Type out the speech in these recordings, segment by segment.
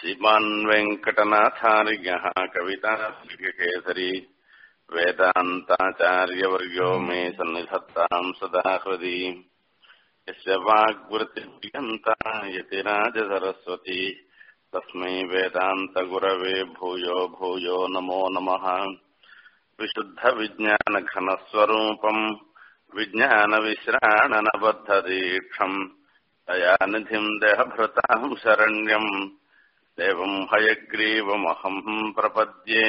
श्रीमान् वेङ्कटनाथार्यः कविताकेसरी वेदान्ताचार्यवर्यो मे सन्निधत्ताम् सदा हृदि यस्य वाग्वृत्तिभ्यन्ता यतिराजसरस्वती तस्मै वेदान्तगुरवे भूयो भूयो नमो नमः विशुद्धविज्ञानघनस्वरूपम् विज्ञानविश्राणनबद्धदीक्षम् दयानिधिम् देहभृताम् शरण्यम् देवम् हयग्रीवमहम् பிரபத்யே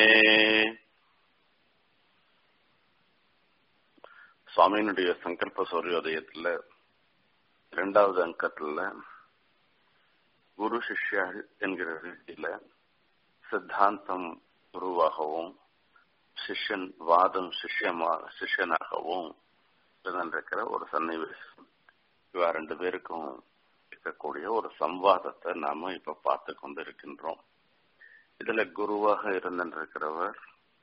சுவாமியினுடைய சங்கல்ப சூரியோதயத்துல இரண்டாவது அங்கத்துல குரு சிஷ்யாள் என்கிற ரீதியில சித்தாந்தம் குருவாகவும் சிஷ்யன் வாதம் சிஷ்யமா சிஷ்யனாகவும் இருந்திருக்கிற ஒரு சன்னிவேசம் இவா ரெண்டு பேருக்கும் இருக்கக்கூடிய ஒரு சம்வாதத்தை நாம இப்ப பார்த்து கொண்டு இருக்கின்றோம் இதுல குருவாக இருந்திருக்கிறவர்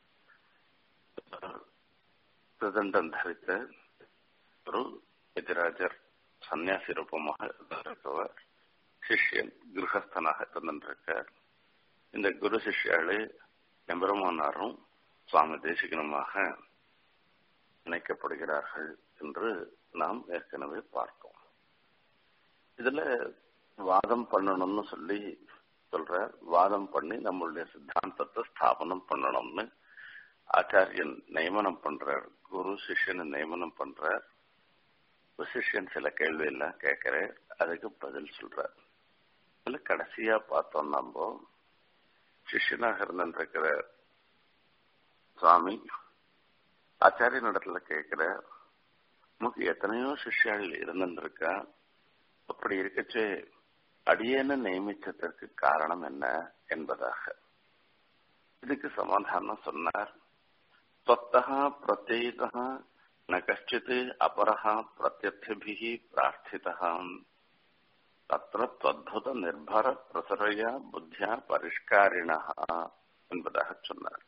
பிரதண்டம் தரித்த ஒரு எதிராஜர் சன்னியாசி ரூபமாக இருந்திருக்கிறவர் சிஷ்யன் கிரகஸ்தனாக இருந்திருக்கார் இந்த குரு சிஷ்யாளு எம்பெருமானாரும் சுவாமி தேசிகனுமாக இணைக்கப்படுகிறார்கள் என்று நாம் ஏற்கனவே பார்த்தோம் இதுல வாதம் பண்ணணும்னு சொல்லி சொல்ற வாதம் பண்ணி நம்மளுடைய சித்தாந்தத்தை ஸ்தாபனம் பண்ணணும்னு ஆச்சாரியன் நியமனம் பண்றார் குரு சிஷ்யனை நியமனம் பண்றார் சிஷ்யன் சில கேள்வி எல்லாம் கேட்கிற அதுக்கு பதில் சொல்றார் இதுல கடைசியா பார்த்தோம் நம்ம சிஷ்யனாக இருந்திருக்கிற சுவாமி ஆச்சாரியன் இடத்துல கேட்கிற நமக்கு எத்தனையோ சிஷ்யாள் இருந்திருக்கா அப்படி இருக்கச்சு அடியேன நியமிச்சதற்கு காரணம் என்ன என்பதாக இதுக்கு சமாதானம் சொன்னார் ஸ்வத்தகா பிரத்யேகா ந கஷ்டித் அபரஹா பிரத்யர்த்திபிகி பிரார்த்திதா தத்திர தத்புத நிர்பர பிரசரையா புத்தியா பரிஷ்காரிணா என்பதாக சொன்னார்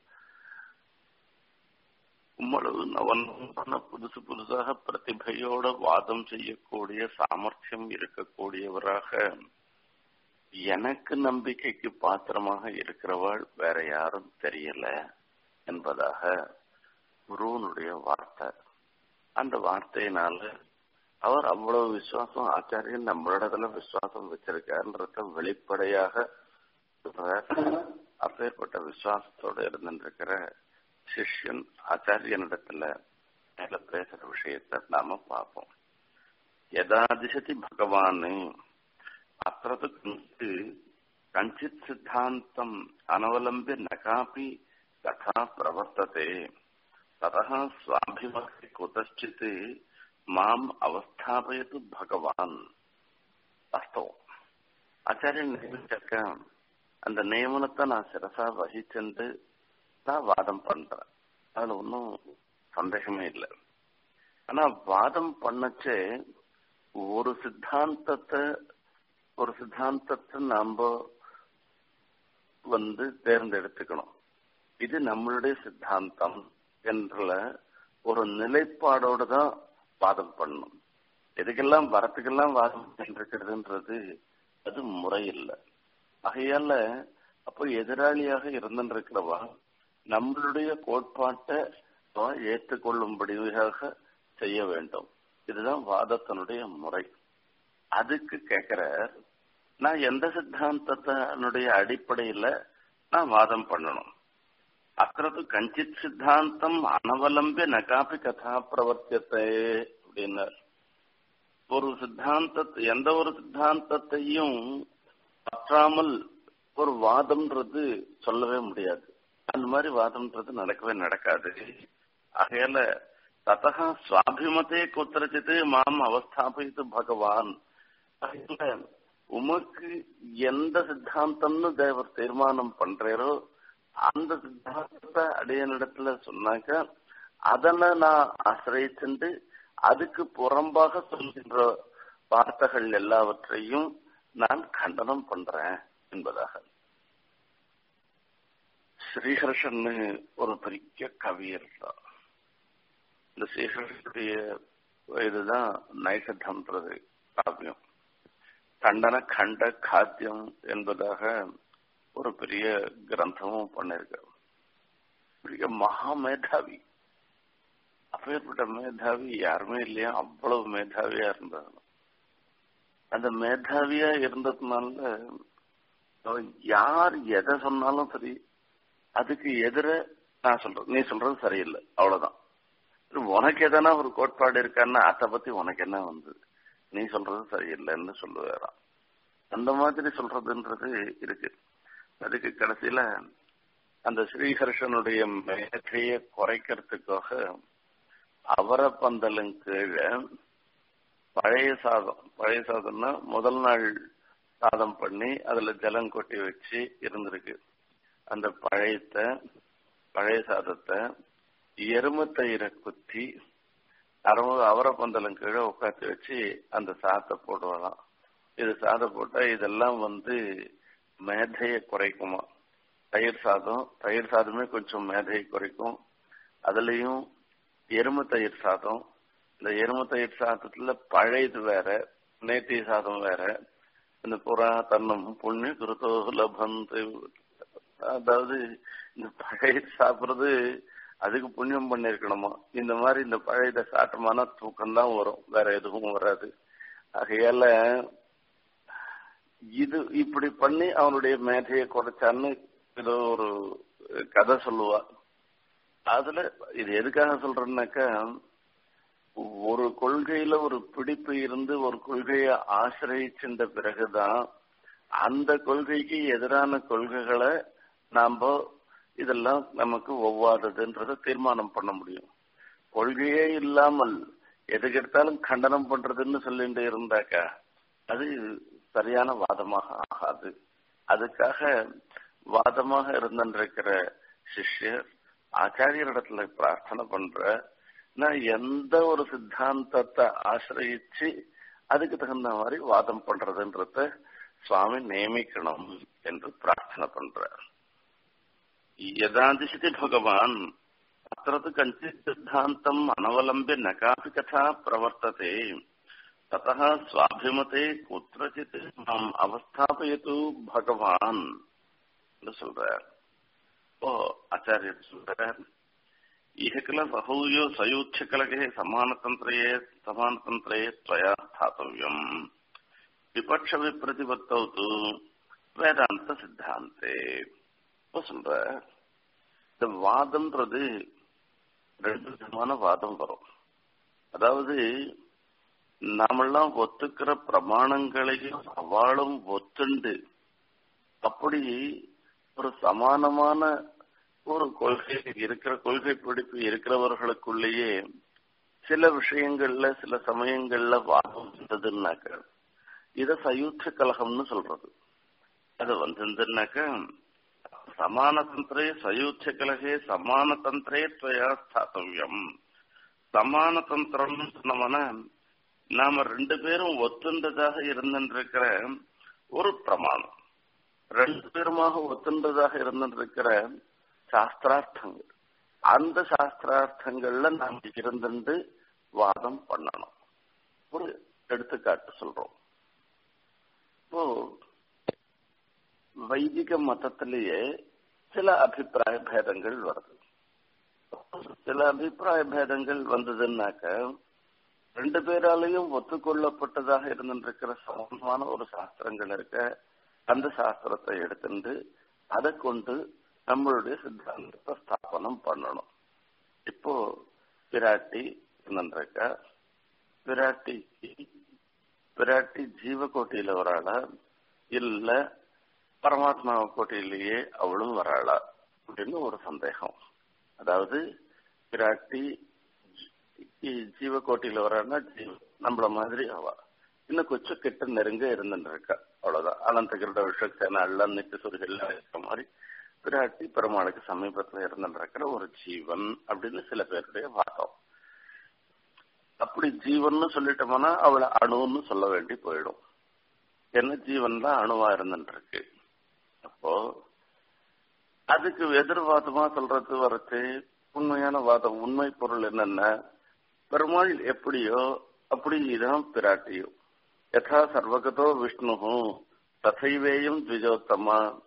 உம்மளவு நவன புதுசு புதுசாக பிரதிபையோட வாதம் செய்யக்கூடிய சாமர்த்தியம் இருக்கக்கூடியவராக எனக்கு நம்பிக்கைக்கு பாத்திரமாக இருக்கிறவள் வேற யாரும் தெரியல என்பதாக குருவனுடைய வார்த்தை அந்த வார்த்தையினால அவர் அவ்வளவு விசுவாசம் ஆச்சாரியன் நம்மளிடத்துல விசுவாசம் வச்சிருக்காருன்றத வெளிப்படையாக அப்பேற்பட்ட விசுவாசத்தோட இருந்துருக்கிற சிஷ்யன் ஆச்சாரியனிடத்துல மேல பேசுற விஷயத்த நாம பார்ப்போம் யதாதிசதி பகவான் அத்திரது கஞ்சித் சித்தாந்தம் அனவலம்பிய நகாபி கதா பிரவர்த்ததே ததா சுவாபிமதி குதச்சித் மாம் அவஸ்தாபயது பகவான் வாஸ்தவம் ஆச்சாரியன் நியமிச்சிருக்க அந்த நியமனத்தை நான் சிரசா வகிச்சென்று நான் வாதம் பண்றேன் அதுல ஒன்றும் சந்தேகமே இல்லை ஆனா வாதம் பண்ணச்சே ஒரு சித்தாந்தத்தை ஒரு சித்தாந்தத்தை நாம வந்து தேர்ந்தெடுத்துக்கணும் இது நம்மளுடைய சித்தாந்தம் என்ற ஒரு நிலைப்பாடோடு தான் வாதம் பண்ணணும் எதுக்கெல்லாம் வரத்துக்கெல்லாம் வாதம் பண்ணிருக்கிறதுன்றது அது முறையில்லை ஆகையால அப்போ எதிராளியாக இருந்திருக்கிறவா நம்மளுடைய கோட்பாட்டை ஏற்றுக்கொள்ளும்படியாக செய்ய வேண்டும் இதுதான் வாதத்தினுடைய முறை அதுக்கு கேட்கிற நான் எந்த சித்தாந்தத்தினுடைய அடிப்படையில நான் வாதம் பண்ணணும் அக்கிறது கஞ்சித் சித்தாந்தம் அனவலம்பிய நகாபி கதா பிரவர்த்தியத்தை அப்படின்னார் ஒரு சித்தாந்தத்தை எந்த ஒரு சித்தாந்தத்தையும் பற்றாமல் ஒரு வாதம்ன்றது சொல்லவே முடியாது அந்த மாதிரி வாதம்ன்றது நடக்கவே நடக்காது ஆகையால ததா சுவாபிமத்தே குத்திரச்சித்து மாம் அவஸ்தாபித்து பகவான் உமக்கு எந்த சித்தாந்தம்னு தேவர் தீர்மானம் பண்றாரோ அந்த சித்தாந்தத்தை அடையனிடத்துல சொன்னாக்க அதனை நான் ஆசிரியச்சுண்டு அதுக்கு புறம்பாக சொல்கின்ற வார்த்தைகள் எல்லாவற்றையும் நான் கண்டனம் பண்றேன் என்பதாக ஸ்ரீஹர்ஷன் ஒரு பெரிய கவி இருந்தார் இந்த ஸ்ரீஹர்ஷனுடைய இதுதான் நைசத்தம்ன்றது காவியம் கண்டன கண்ட காத்தியம் என்பதாக ஒரு பெரிய கிரந்தமும் பண்ணிருக்காரு பெரிய மகா மேதாவி அப்பேற்பட்ட மேதாவி யாருமே இல்லையா அவ்வளவு மேதாவியா இருந்தாங்க அந்த மேதாவியா இருந்ததுனால அவன் யார் எதை சொன்னாலும் சரி அதுக்கு எதிர நான் சொல்றேன் நீ சொல்றது சரியில்லை அவ்வளவுதான் உனக்கு எதனா ஒரு கோட்பாடு இருக்கான்னா அதை பத்தி உனக்கு என்ன வந்து நீ சொல்றது சரியில்லைன்னு சொல்லுவாராம் அந்த மாதிரி சொல்றதுன்றது இருக்கு அதுக்கு கடைசியில அந்த ஸ்ரீஹர்ஷனுடைய மேற்கைய குறைக்கிறதுக்காக அவரை பந்தலும் கீழே பழைய சாதம் பழைய சாதம்னா முதல் நாள் சாதம் பண்ணி அதுல ஜலம் கொட்டி வச்சு இருந்திருக்கு அந்த பழையத்த பழைய சாதத்தை எரும தயிரை குத்தி அரவு அவரை பந்தலம் கீழே உட்காந்து வச்சு அந்த சாதத்தை போடுவாராம் இது சாதம் போட்டா இதெல்லாம் வந்து மேதையை குறைக்குமா தயிர் சாதம் தயிர் சாதமே கொஞ்சம் மேதையை குறைக்கும் அதுலயும் எரும தயிர் சாதம் இந்த எரும தயிர் சாதத்துல பழையது வேற நேத்தி சாதம் வேற இந்த புறா தன்னம் புண்ணிய குருத்தோ லபந்து அதாவது இந்த பழைய சாப்பிடுறது அதுக்கு புண்ணியம் பண்ணிருக்கணுமா இந்த மாதிரி இந்த பழையதை சாப்பிட்டோம்னா தூக்கம் தான் வரும் வேற எதுவும் வராது ஆகையால இது இப்படி பண்ணி அவனுடைய மேதையை குறைச்சான்னு ஏதோ ஒரு கதை சொல்லுவா அதுல இது எதுக்காக சொல்றேன்னாக்கா ஒரு கொள்கையில ஒரு பிடிப்பு இருந்து ஒரு கொள்கையை ஆசிரியிச்சின்ற பிறகுதான் அந்த கொள்கைக்கு எதிரான கொள்கைகளை நாம இதெல்லாம் நமக்கு ஒவ்வாததுன்றத தீர்மானம் பண்ண முடியும் கொள்கையே இல்லாமல் எதுக்கு எடுத்தாலும் கண்டனம் பண்றதுன்னு சொல்லிட்டு இருந்தாக்கா அது சரியான வாதமாக ஆகாது அதுக்காக வாதமாக இருந்திருக்கிற சிஷ்யர் ஆச்சாரியரிடத்துல பிரார்த்தனை பண்ற நான் எந்த ஒரு சித்தாந்தத்தை ஆசிரியிச்சு அதுக்கு தகுந்த மாதிரி வாதம் பண்றதுன்றத சுவாமி நியமிக்கணும் என்று பிரார்த்தனை பண்றார் यदादिशति भगवान् अत्र तु कञ्चित् सिद्धान्तम् अनवलम्ब्य न कापि कथा प्रवर्तते ततः स्वाभिमते कुत्रचित् माम् अवस्थापयतु भगवान् சொல்றார் ஓ ஆச்சாரியர் சொல்றார் इह किल सहूयो सयूच्छकलके समानतन्त्रये समानतन्त्रये त्वया स्थातव्यम् विपक्षविप्रतिपत्तौ तु वेदान्तसिद्धान्ते சொல்ற இந்த வாதம்ன்றது ரெண்டு விதமான வாதம் வரும் அதாவது நாமெல்லாம் ஒத்துக்கிற பிரமாணங்களையும் அவளும் ஒத்துண்டு அப்படி ஒரு சமானமான ஒரு கொள்கை இருக்கிற கொள்கை பிடிப்பு இருக்கிறவர்களுக்குள்ளேயே சில விஷயங்கள்ல சில சமயங்கள்ல வாதம் வந்ததுன்னாக்க இத சயூத்த கலகம்னு சொல்றது அது வந்திருந்துனாக்க சமானதந்திரே சயூச்ச கலகே சமானதந்திரே துவயா ஸ்தாத்தவியம் சமானதந்திரம் சொன்னவன நாம ரெண்டு பேரும் ஒத்துண்டதாக இருந்திருக்கிற ஒரு பிரமாணம் ரெண்டு பேருமாக ஒத்துண்டதாக இருந்திருக்கிற சாஸ்திரார்த்தங்கள் அந்த சாஸ்திரார்த்தங்கள்ல நாம் இருந்துட்டு வாதம் பண்ணணும் ஒரு எடுத்துக்காட்டு சொல்றோம் இப்போ வைதிக மதத்திலேயே சில அபிப்பிராய பேதங்கள் வருது சில அபிப்பிராய பேதங்கள் வந்ததுன்னாக்க ரெண்டு பேராலையும் ஒத்துக்கொள்ளப்பட்டதாக இருந்திருக்கிற சமமான ஒரு சாஸ்திரங்கள் இருக்க அந்த சாஸ்திரத்தை எடுத்துட்டு அதை கொண்டு நம்மளுடைய சித்தாந்தத்தை ஸ்தாபனம் பண்ணணும் இப்போ பிராட்டி இருந்திருக்க பிராட்டி பிராட்டி ஜீவகோட்டியில வராளா இல்ல பரமாத்மா கோட்டையிலேயே அவளும் வராளா அப்படின்னு ஒரு சந்தேகம் அதாவது பிராட்டி ஜீவக்கோட்டையில வரான்னா நம்மள மாதிரி அவா இன்னும் கொஞ்சம் கிட்ட நெருங்க இருந்துட்டு இருக்கா அவ்வளவுதான் அனந்த கிருட விஷக்சேன எல்லாம் நித்திய சுருகெல்லாம் இருக்கிற மாதிரி பிராட்டி பெருமாளுக்கு சமீபத்துல இருந்துட்டு இருக்கிற ஒரு ஜீவன் அப்படின்னு சில பேருடைய வாதம் அப்படி ஜீவன் சொல்லிட்டோம்னா அவளை அணுன்னு சொல்ல வேண்டி போயிடும் என்ன ஜீவன் தான் அணுவா இருந்துட்டு இருக்கு அப்போ அதுக்கு எதிர்வாதமா சொல்றது வரது உண்மையான வாதம் உண்மை பொருள் என்னன்னா பெருமாள் எப்படியோ அப்படிதான் பிராட்டியோ யதா சர்வகதோ விஷ்ணு தசைவேயும் த்விஜோத்தமா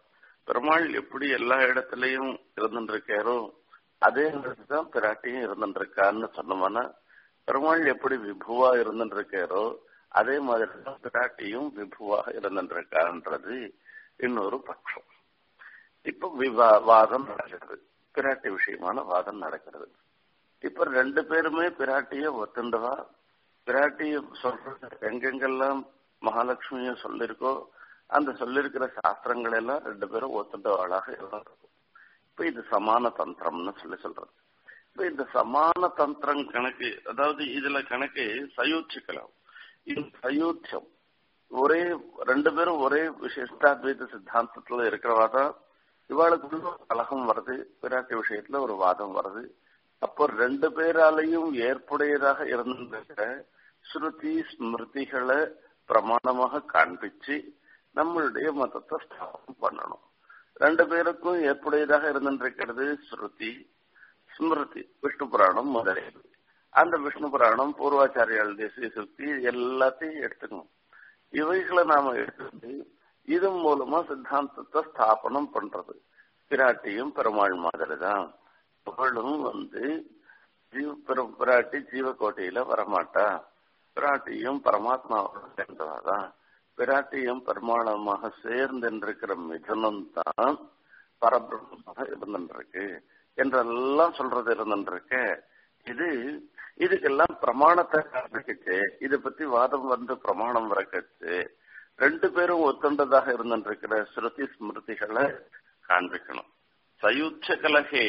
பெருமாள் எப்படி எல்லா இடத்துலயும் இருந்துருக்காரோ அதே தான் பிராட்டியும் இருந்துருக்கான்னு சொன்னோம்னா பெருமாள் எப்படி விபுவா இருந்துருக்காரோ அதே மாதிரி தான் பிராட்டியும் விபுவாக இருந்துருக்கான்றது இன்னொரு பட்சம் இப்ப விவா வாதம் நடக்கிறது பிராட்டி விஷயமான வாதம் நடக்கிறது இப்ப ரெண்டு பேருமே பிராட்டிய ஒத்துண்டவா பிராட்டிய சொல்ற எங்கெங்கெல்லாம் மகாலட்சுமிய சொல்லிருக்கோ அந்த சொல்லிருக்கிற சாஸ்திரங்கள் எல்லாம் ரெண்டு பேரும் ஒத்துண்டவாளாக இருக்கும் இப்ப இது சமான தந்திரம்னு சொல்லி சொல்றது இப்ப இந்த சமான தந்திரம் கணக்கு அதாவது இதுல கணக்கு சயோச்சிக்கலாம் இது சயோத்தியம் ஒரே ரெண்டு பேரும் ஒரே விசிஷ்டாத்வைத சித்தாந்தத்துல இருக்கிறவா தான் இவாளுக்குள்ள கலகம் வருது பிராட்டி விஷயத்துல ஒரு வாதம் வருது அப்போ ரெண்டு பேராலையும் ஏற்புடையதாக இருந்திருக்கிற ஸ்ருதி ஸ்மிருதிகளை பிரமாணமாக காண்பிச்சு நம்மளுடைய மதத்தை ஸ்தாபனம் பண்ணணும் ரெண்டு பேருக்கும் ஏற்புடையதாக இருந்திருக்கிறது ஸ்ருதி ஸ்மிருதி விஷ்ணு புராணம் முதலியது அந்த விஷ்ணு புராணம் பூர்வாச்சாரியால் தேசிய சுக்தி எல்லாத்தையும் எடுத்துக்கணும் இவைகளை நாம எடுத்து இது மூலமா சித்தாந்தத்தை ஸ்தாபனம் பண்றது பிராட்டியும் பெருமாள் மாதிரி தான் அவளும் வந்து ஜீவ பிராட்டி ஜீவக்கோட்டையில வரமாட்டா பிராட்டியும் பரமாத்மாவோட சேர்ந்தவாதான் பிராட்டியும் பெருமாளமாக சேர்ந்திருக்கிற மிதனம் தான் பரபிரமமாக இருந்துருக்கு என்றெல்லாம் சொல்றது இருந்துருக்கு இது இதுக்கெல்லாம் பிரமாணத்தை காண்பிக்கச்சு இதை பத்தி வாதம் வந்து பிரமாணம் வரக்கச்சு ரெண்டு பேரும் ஒத்துண்டதாக இருந்திருக்கிற ஸ்ருதி ஸ்மிருதிகளை காண்பிக்கணும் சயுச்ச கலகே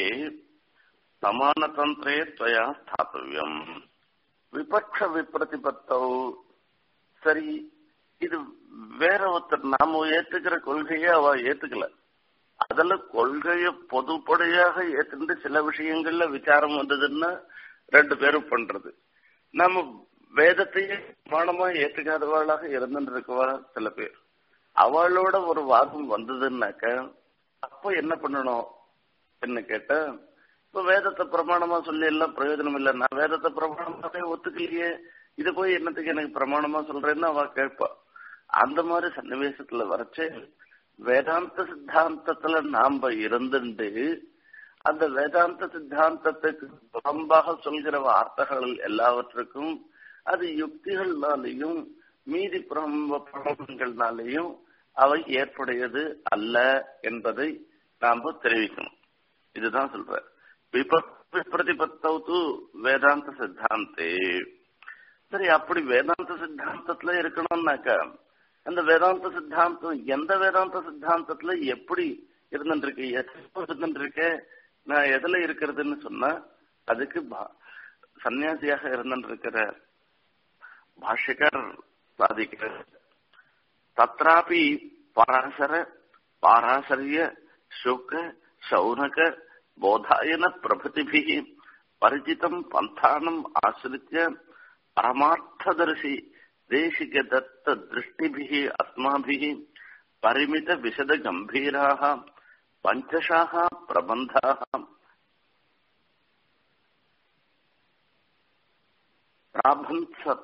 சமானதந்திரே துவயா ஸ்தாபவியம் விபக்ஷ விப்ரதிபத்தௌ சரி இது வேற ஒருத்தர் நாம ஏத்துக்கிற கொள்கையை அவ ஏத்துக்கல அதுல கொள்கைய பொதுப்படையாக ஏத்துட்டு சில விஷயங்கள்ல விசாரம் வந்ததுன்னா ரெண்டு பேரும் பண்றது நம்ம வேதத்தையே பிரமாணமா ஏத்துக்காதவாளாக இருந்துருக்கவா சில பேர் அவளோட ஒரு வாதம் வந்ததுன்னாக்க அப்ப என்ன பண்ணணும் என்ன கேட்ட இப்ப வேதத்தை பிரமாணமா சொல்லி எல்லாம் பிரயோஜனம் இல்லை நான் வேதத்தை பிரமாணமாவே ஒத்துக்கலையே இது போய் என்னத்துக்கு எனக்கு பிரமாணமா சொல்றேன்னு அவ கேட்பா அந்த மாதிரி சன்னிவேசத்துல வரைச்சு வேதாந்த சித்தாந்தத்துல நாம இருந்துட்டு அந்த வேதாந்த சித்தாந்தத்துக்கு புறம்பாக சொல்கிற வார்த்தைகள் எல்லாவற்றுக்கும் அது யுக்திகள்னாலையும் மீதி பிரபலங்கள்னாலையும் அவை ஏற்புடையது அல்ல என்பதை நாம தெரிவிக்கணும் இதுதான் சொல்ற விப்ரதிபத்தவு வேதாந்த சித்தாந்தே சரி அப்படி வேதாந்த சித்தாந்தத்துல இருக்கணும்னாக்கா அந்த வேதாந்த சித்தாந்தம் எந்த வேதாந்த சித்தாந்தத்துல எப்படி இருந்துருக்கு எத்தனை இருந்துருக்கு நான் எதுல இருக்கிறதுன்னு சொன்னா அதுக்கு சன்னியாசியாக இருந்திருக்கிற பாஷ்யக்கார் சாதிக்கிறார் தத்ராபி பராசர பாராசரிய சுக சௌனக போதாயன பிரபதிபி பரிச்சிதம் பந்தானம் ஆசிரித்ய பரமார்த்ததர்சி தேசிக தத்த திருஷ்டிபி அஸ்மாபிः பரிமித விசத கம்பீராக பஞ்சசாக பிரபந்தாக प्राभंसत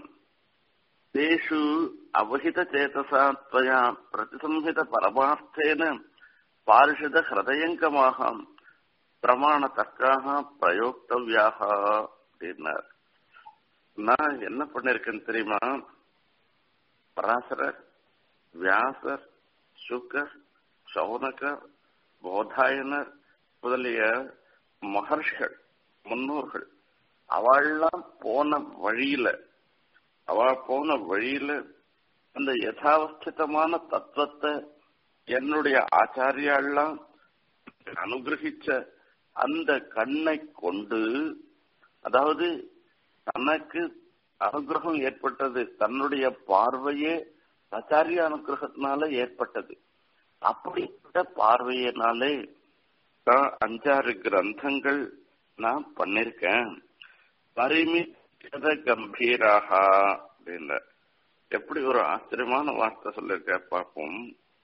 तेषु अवहितचेतसा त्वया प्रतिसंहितपरमार्थेन पार्षदहृदयङ्कमाः பிரமாணத்தக்காக பிரயோக்தவியாக அப்படின்னார் நான் என்ன பண்ணிருக்கேன்னு தெரியுமா பராசரர் வியாசர் சுக்கர் சௌனகர் போதாயனர் முதலிய மகர்ஷிகள் முன்னோர்கள் அவள்லாம் போன வழியில அவ போன வழியில அந்த யதாவஸ்திதமான தத்துவத்தை என்னுடைய ஆச்சாரியாலாம் அனுகிரகிச்ச அந்த கண்ணை கொண்டு அதாவது தனக்கு அனுகிரகம் ஏற்பட்டது தன்னுடைய பார்வையே ஆச்சாரிய அனுகிரகத்தினால ஏற்பட்டது அப்படிப்பட்ட பார்வையினாலே அஞ்சாறு கிரந்தங்கள் நான் பண்ணிருக்கேன் பரிமித கம்பீராக அப்படின்ற எப்படி ஒரு ஆச்சரியமான வார்த்தை சொல்லிருக்க பார்ப்போம்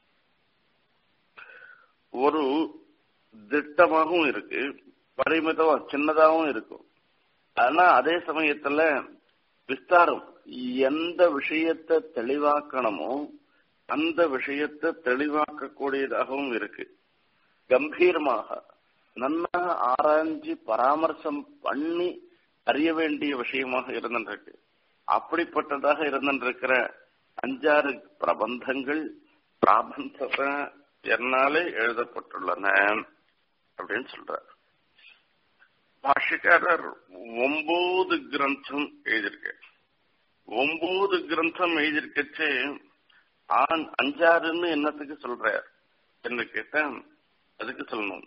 ஒரு திட்டமாகவும் இருக்கு பரிமிதம் சின்னதாகவும் இருக்கும் ஆனா அதே சமயத்துல விஸ்தாரம் எந்த விஷயத்தை தெளிவாக்கணுமோ அந்த விஷயத்தை தெளிவாக்கக்கூடியதாகவும் இருக்கு கம்பீரமாக நன்னா ஆராய்ஞ்சு பராமர்சம் பண்ணி அறிய வேண்டிய விஷயமாக இருந்திருக்கு அப்படிப்பட்டதாக இருந்திருக்கிற அஞ்சாறு பிரபந்தங்கள் பிராபந்தத என்னாலே எழுதப்பட்டுள்ளன அப்படின்னு சொல்றார் பாஷிக்காரர் ஒன்பது கிரந்தம் எழுதியிருக்க ஒன்பது கிரந்தம் எழுதியிருக்கச்சு ஆண் அஞ்சாறுன்னு என்னத்துக்கு சொல்றார் என்று கேட்டேன் அதுக்கு சொல்லணும்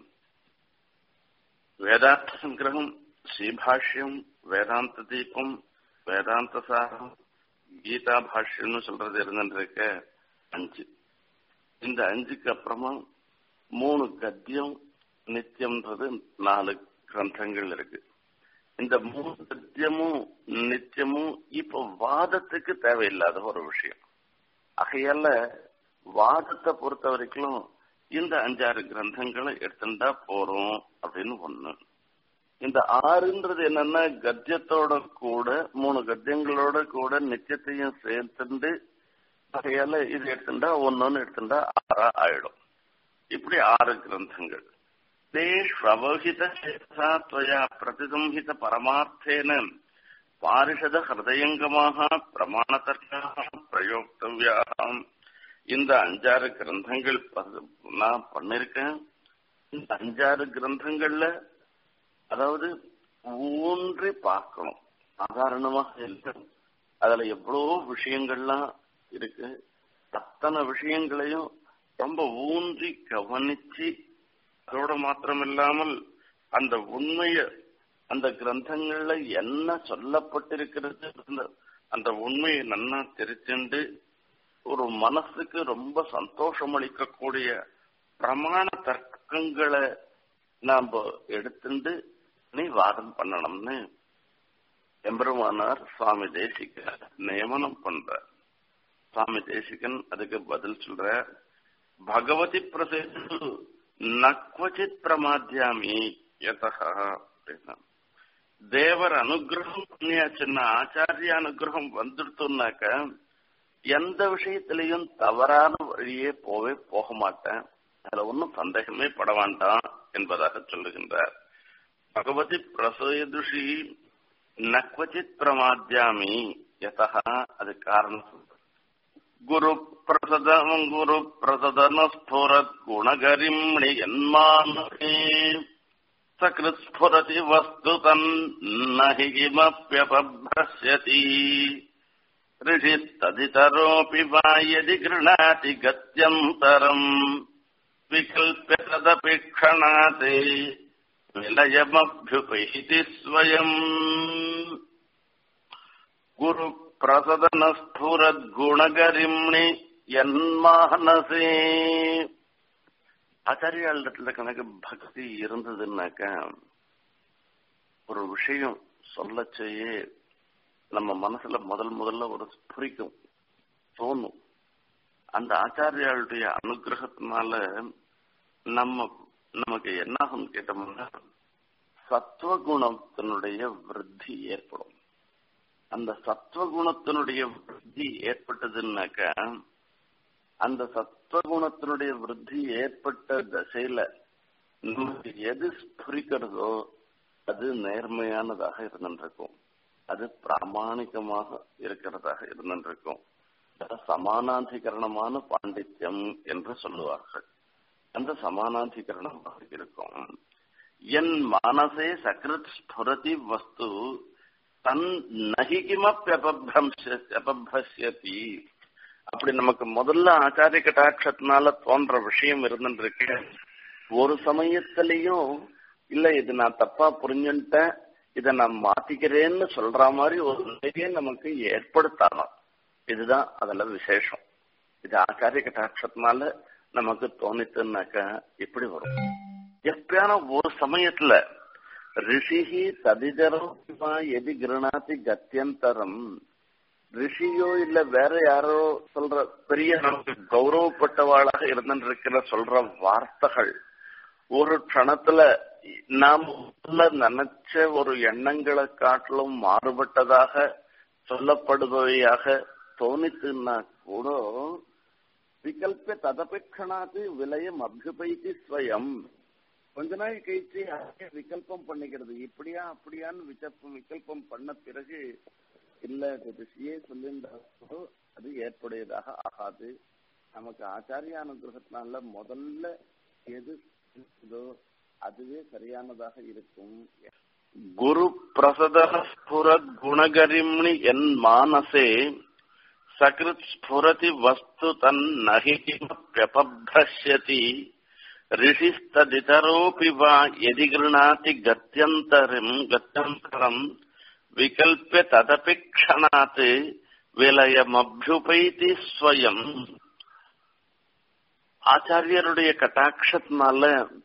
வேதாந்த சங்கிரகம் ஸ்ரீபாஷ்யம் வேதாந்த தீபம் வேதாந்த சாரம் கீதா பாஷ்யம்னு சொல்றது இருந்துருக்க அஞ்சு இந்த அஞ்சுக்கு அப்புறமா மூணு கத்தியம் நித்தியம்ன்றது நாலு கிரந்தங்கள் இருக்கு இந்த மூணு கத்தியமும் நித்தியமும் இப்ப வாதத்துக்கு தேவையில்லாத ஒரு விஷயம் ஆகையால வாதத்தை பொறுத்த வரைக்கும் இந்த அஞ்சாறு கிரந்தங்களை எடுத்துட்டா போறோம் அப்படின்னு ஒண்ணு இந்த ஆறுன்றது என்னன்னா கத்தியத்தோட கூட மூணு கத்தியங்களோட கூட நித்தியத்தையும் சேர்த்துண்டு ஆகையால இது எடுத்துட்டா ஒன்னொன்னு எடுத்துட்டா ஆறா ஆயிடும் இப்படி ஆறு கிரந்தங்கள் தேஷ்வபோகித சேதசா त्वया प्रतिसंहित பரமார்த்தேன பாரிஷத ஹிருதயங்கமாக பிரமாணதர்க்காக பிரயோக்தவியாகம் இந்த அஞ்சாறு கிரந்தங்கள் நான் பண்ணிருக்கேன் இந்த அஞ்சாறு கிரந்தங்கள்ல அதாவது ஊன்றி பார்க்கணும் சாதாரணமாக இல்லை அதுல எவ்வளவோ விஷயங்கள்லாம் இருக்கு அத்தனை விஷயங்களையும் ரொம்ப ஊன்றி கவனிச்சு அதோட மாத்திரம் இல்லாமல் அந்த உண்மைய அந்த கிரந்தங்கள்ல என்ன சொல்லப்பட்டிருக்கிறது அந்த உண்மையை நன்னா தெரிச்சுண்டு ஒரு மனசுக்கு ரொம்ப சந்தோஷம் அளிக்கக்கூடிய பிரமாண தர்க்கங்களை நாம எடுத்துட்டு நீ வாதம் பண்ணணும்னு எம்பெருமானார் சுவாமி தேசிக நியமனம் பண்ற சுவாமி தேசிகன் அதுக்கு பதில் சொல்ற பகவதி பிரசித்து நக்வச்சித் பிரமாத்தியாமி யதா அப்படின்னா தேவர் அனுகிரகம் பண்ணியாச்சுன்னா ஆச்சாரிய அனுகிரகம் வந்துடுத்துனாக்க எந்த விஷயத்திலையும் தவறான வழியே போவே போக மாட்டேன் அதுல ஒன்றும் சந்தேகமே பட வேண்டாம் என்பதாக சொல்லுகின்றார் பகவதி பிரசயதுஷி நக்வச்சித் பிரமாத்தியாமி யதா அது காரணம் குரு பிரசதம் குரு பிரசதனஸ்புரத் குணகரிம்ணி என்மானே சகிருஸ்புரதி வஸ்து தன்னஹி கிமப்யபப்ரஸ்யதி ऋषिस्तदितरोऽपि वा यदि गृह्णाति गत्यन्तरम् विकल्प्य तदपि क्षणाते विलयमभ्युपैति स्वयम् गुरुप्रसदनस्फुरद्गुणगरिम्णि यन्मानसे ஆச்சாரியாளிடத்துல கணக்கு பக்தி இருந்ததுன்னாக்க ஒரு விஷயம் சொல்ல செய்ய நம்ம மனசுல முதல் முதல்ல ஒரு ஸ்புரிக்கும் தோணும் அந்த ஆச்சாரியாளுடைய அனுகிரகத்தினால நம்ம நமக்கு என்ன ஆகும் கேட்டோம்னா சத்துவகுணத்தினுடைய விருத்தி ஏற்படும் அந்த சத்துவகுணத்தினுடைய விருத்தி ஏற்பட்டதுன்னாக்க அந்த சத்துவகுணத்தினுடைய விருத்தி ஏற்பட்ட தசையில நமக்கு எது ஸ்புரிக்கிறதோ அது நேர்மையானதாக இருந்திருக்கும் அது பிராமணிகமாக இருக்கிறதாக இருந்திருக்கும் சமானாதிகரணமான பாண்டித்யம் என்று சொல்லுவார்கள் அந்த சமானாதிகரணமாக இருக்கும் என் மனசே சகிருத் ஸ்புரதி வஸ்து தன் நகிகிமப்பபிரம்சதி அப்படி நமக்கு முதல்ல ஆச்சாரிய கட்டாட்சத்தினால தோன்ற விஷயம் இருந்துருக்கு ஒரு சமயத்திலையும் இல்ல இது நான் தப்பா புரிஞ்சுட்டேன் இதை நான் மாத்திக்கிறேன்னு சொல்ற மாதிரி ஒரு நிலையை நமக்கு ஏற்படுத்தணும் இதுதான் அதுல விசேஷம் இது ஆச்சாரிய கட்டாட்சத்தினால நமக்கு தோணித்துனாக்க இப்படி வரும் எப்பயான ஒரு சமயத்துல ரிஷிஹி ததிதரம் எதி கிருணாதி கத்தியந்தரம் ரிஷியோ இல்ல வேற யாரோ சொல்ற பெரிய நமக்கு கௌரவப்பட்டவாளாக இருந்திருக்கிற சொல்ற வார்த்தைகள் ஒரு க்ஷணத்துல நாம் நினைச்ச ஒரு எண்ணங்களை காட்டிலும் மாறுபட்டதாக சொல்லப்படுபவையாக தோணித்துன்னா கூட விகல்ப ததபேட்சணாத்து விலயம் அபியுபைத்தி ஸ்வயம் கொஞ்ச நாள் கழிச்சு அதே விகல்பம் பண்ணிக்கிறது இப்படியா அப்படியான்னு விகல்பம் விகல்பம் பண்ண பிறகு இல்ல ரிஷியே சொல்லியிருந்தாரோ அது ஏற்புடையதாக ஆகாது நமக்கு ஆச்சாரிய அனுகிரகத்தினால முதல்ல எது இதோ அதுவே சரியானதாக இருக்கும் குரு பிரசதன ஸ்புரத் குணகரிம்னி என் மானசே சகிருத் ஸ்புரதி வஸ்து தன் நகி கிமப்யபப்ரஷ்யதி ரிஷிஸ்ததிதரோபி வா எதி கிருணாதி கத்தியந்தரம் கத்தியந்தரம் விகல்பிய ததபி க்ஷணாத் விலயமபியுபைதி ஸ்வயம் ஆச்சாரியருடைய கட்டாட்சத்தினால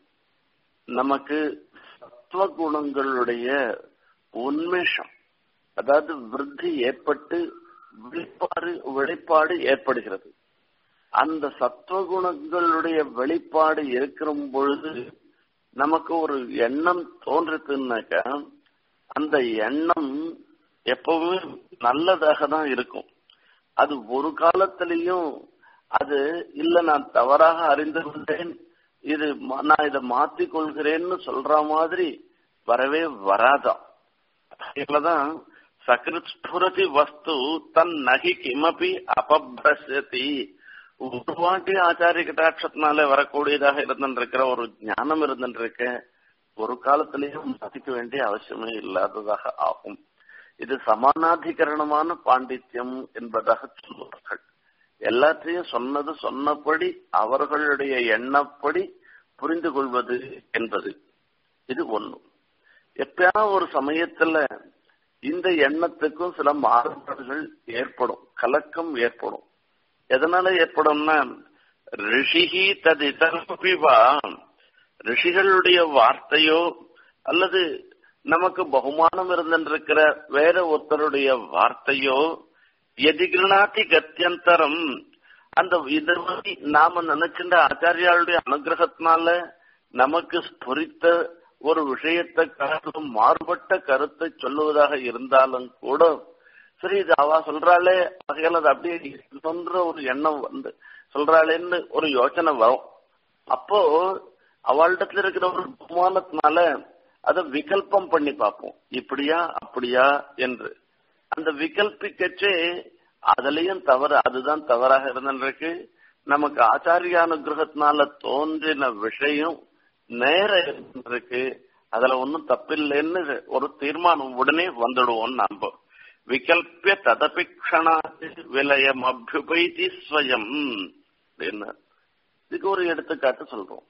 நமக்கு சத்துவ குணங்களுடைய உன்மேஷம் அதாவது விருத்தி ஏற்பட்டு வெளிப்பாடு வெளிப்பாடு ஏற்படுகிறது அந்த சத்துவ குணங்களுடைய வெளிப்பாடு இருக்கிற பொழுது நமக்கு ஒரு எண்ணம் தோன்றுதுன்னாக்க அந்த எண்ணம் எப்பவுமே நல்லதாக தான் இருக்கும் அது ஒரு காலத்திலையும் அது இல்ல நான் தவறாக அறிந்து கொண்டேன் இது நான் இதை மாத்திக் கொள்கிறேன்னு சொல்ற மாதிரி வரவே வராதான் அதுலதான் சகிருத் ஸ்புரதி வஸ்து தன் நகி கிமபி அபப்ரசதி ஒரு வாட்டி ஆச்சாரிய கட்டாட்சத்தினால வரக்கூடியதாக இருந்திருக்கிற ஒரு ஞானம் இருந்திருக்க ஒரு காலத்திலையும் மதிக்க வேண்டிய அவசியமே இல்லாததாக ஆகும் இது சமானாதிகரணமான பாண்டித்யம் என்பதாக சொல்வார்கள் எல்லாத்தையும் சொன்னது சொன்னபடி அவர்களுடைய எண்ணப்படி புரிந்து கொள்வது என்பது இது ஒண்ணு எப்பயா ஒரு சமயத்துல இந்த எண்ணத்துக்கும் சில மாறுபாடுகள் ஏற்படும் கலக்கம் ஏற்படும் எதனால ஏற்படும்னா ரிஷிகி ததிதரபிவா ரிஷிகளுடைய வார்த்தையோ அல்லது நமக்கு பகுமானம் இருந்திருக்கிற வேற ஒருத்தருடைய வார்த்தையோ எதிகிருணாதி கத்தியந்தரம் அந்த இது மாதிரி நாம நினைச்சிருந்த ஆச்சாரியாளுடைய அனுகிரகத்தினால நமக்கு ஸ்புரித்த ஒரு விஷயத்தை காட்டிலும் மாறுபட்ட கருத்தை சொல்லுவதாக இருந்தாலும் கூட சரி இது அவ சொல்றாளே ஆகையால் அது அப்படியே சொல்ற ஒரு எண்ணம் வந்து சொல்றாளேன்னு ஒரு யோசனை வரும் அப்போ அவளிடத்துல இருக்கிற ஒரு பகுமானத்தினால அதை விகல்பம் பண்ணி பார்ப்போம் இப்படியா அப்படியா என்று அந்த விகல்பிக்கச்சே அதுலயும் தவறு அதுதான் தவறாக இருந்திருக்கு நமக்கு ஆச்சாரிய அனுகிரகத்தினால தோன்றின விஷயம் நேர இருக்கு அதுல ஒன்னும் தப்பில்லைன்னு ஒரு தீர்மானம் உடனே வந்துடுவோம் நாம விகல்பிய ததபிக்ஷணா விலயம் அபியுபைதி ஸ்வயம் அப்படின்னு இதுக்கு ஒரு எடுத்துக்காட்டு சொல்றோம்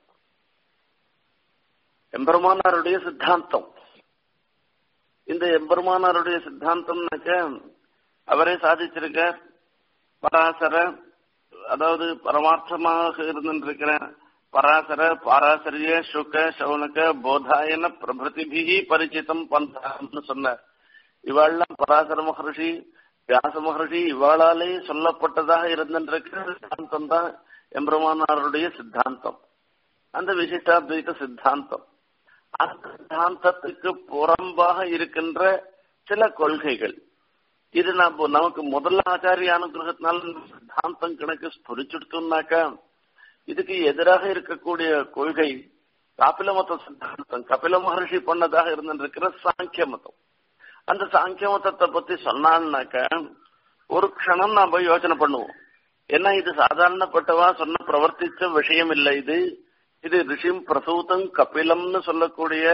எம்பெருமானாருடைய சித்தாந்தம் இந்த எம்பெருமானாருடைய சித்தாந்தம்னாக்க அவரே சாதிச்சிருக்கார் பராசர அதாவது பரமார்த்தமாக இருந்திருக்கிற பராசர பாராசரிய சுக சவுனக போதாயன பிரபிருதிபிகி பரிச்சிதம் பந்தான்னு சொன்னார் இவாள்லாம் பராசர மகர்ஷி வியாச மகர்ஷி இவாளாலே சொல்லப்பட்டதாக இருந்திருக்கிற சித்தாந்தம் தான் எம்பெருமானாருடைய சித்தாந்தம் அந்த விசிஷ்டாத்வைத சித்தாந்தம் அந்த சித்தாந்தத்துக்கு புறம்பாக இருக்கின்ற சில கொள்கைகள் இது நம்ம நமக்கு முதல்ல ஆச்சாரிய அனுகிரகத்தினால சித்தாந்தம் கணக்கு ஸ்புரிச்சுடுத்தோம்னாக்கா இதுக்கு எதிராக இருக்கக்கூடிய கொள்கை காப்பில மத சித்தாந்தம் கபில மகர்ஷி பண்ணதாக இருந்திருக்கிற சாங்கிய மதம் அந்த சாங்கிய மதத்தை பத்தி சொன்னான்னாக்க ஒரு க்ஷணம் நாம யோசனை பண்ணுவோம் ஏன்னா இது சாதாரணப்பட்டவா சொன்ன பிரவர்த்திச்ச விஷயம் இல்லை இது இது ரிஷிம் பிரசூதம் கபிலம்னு சொல்லக்கூடிய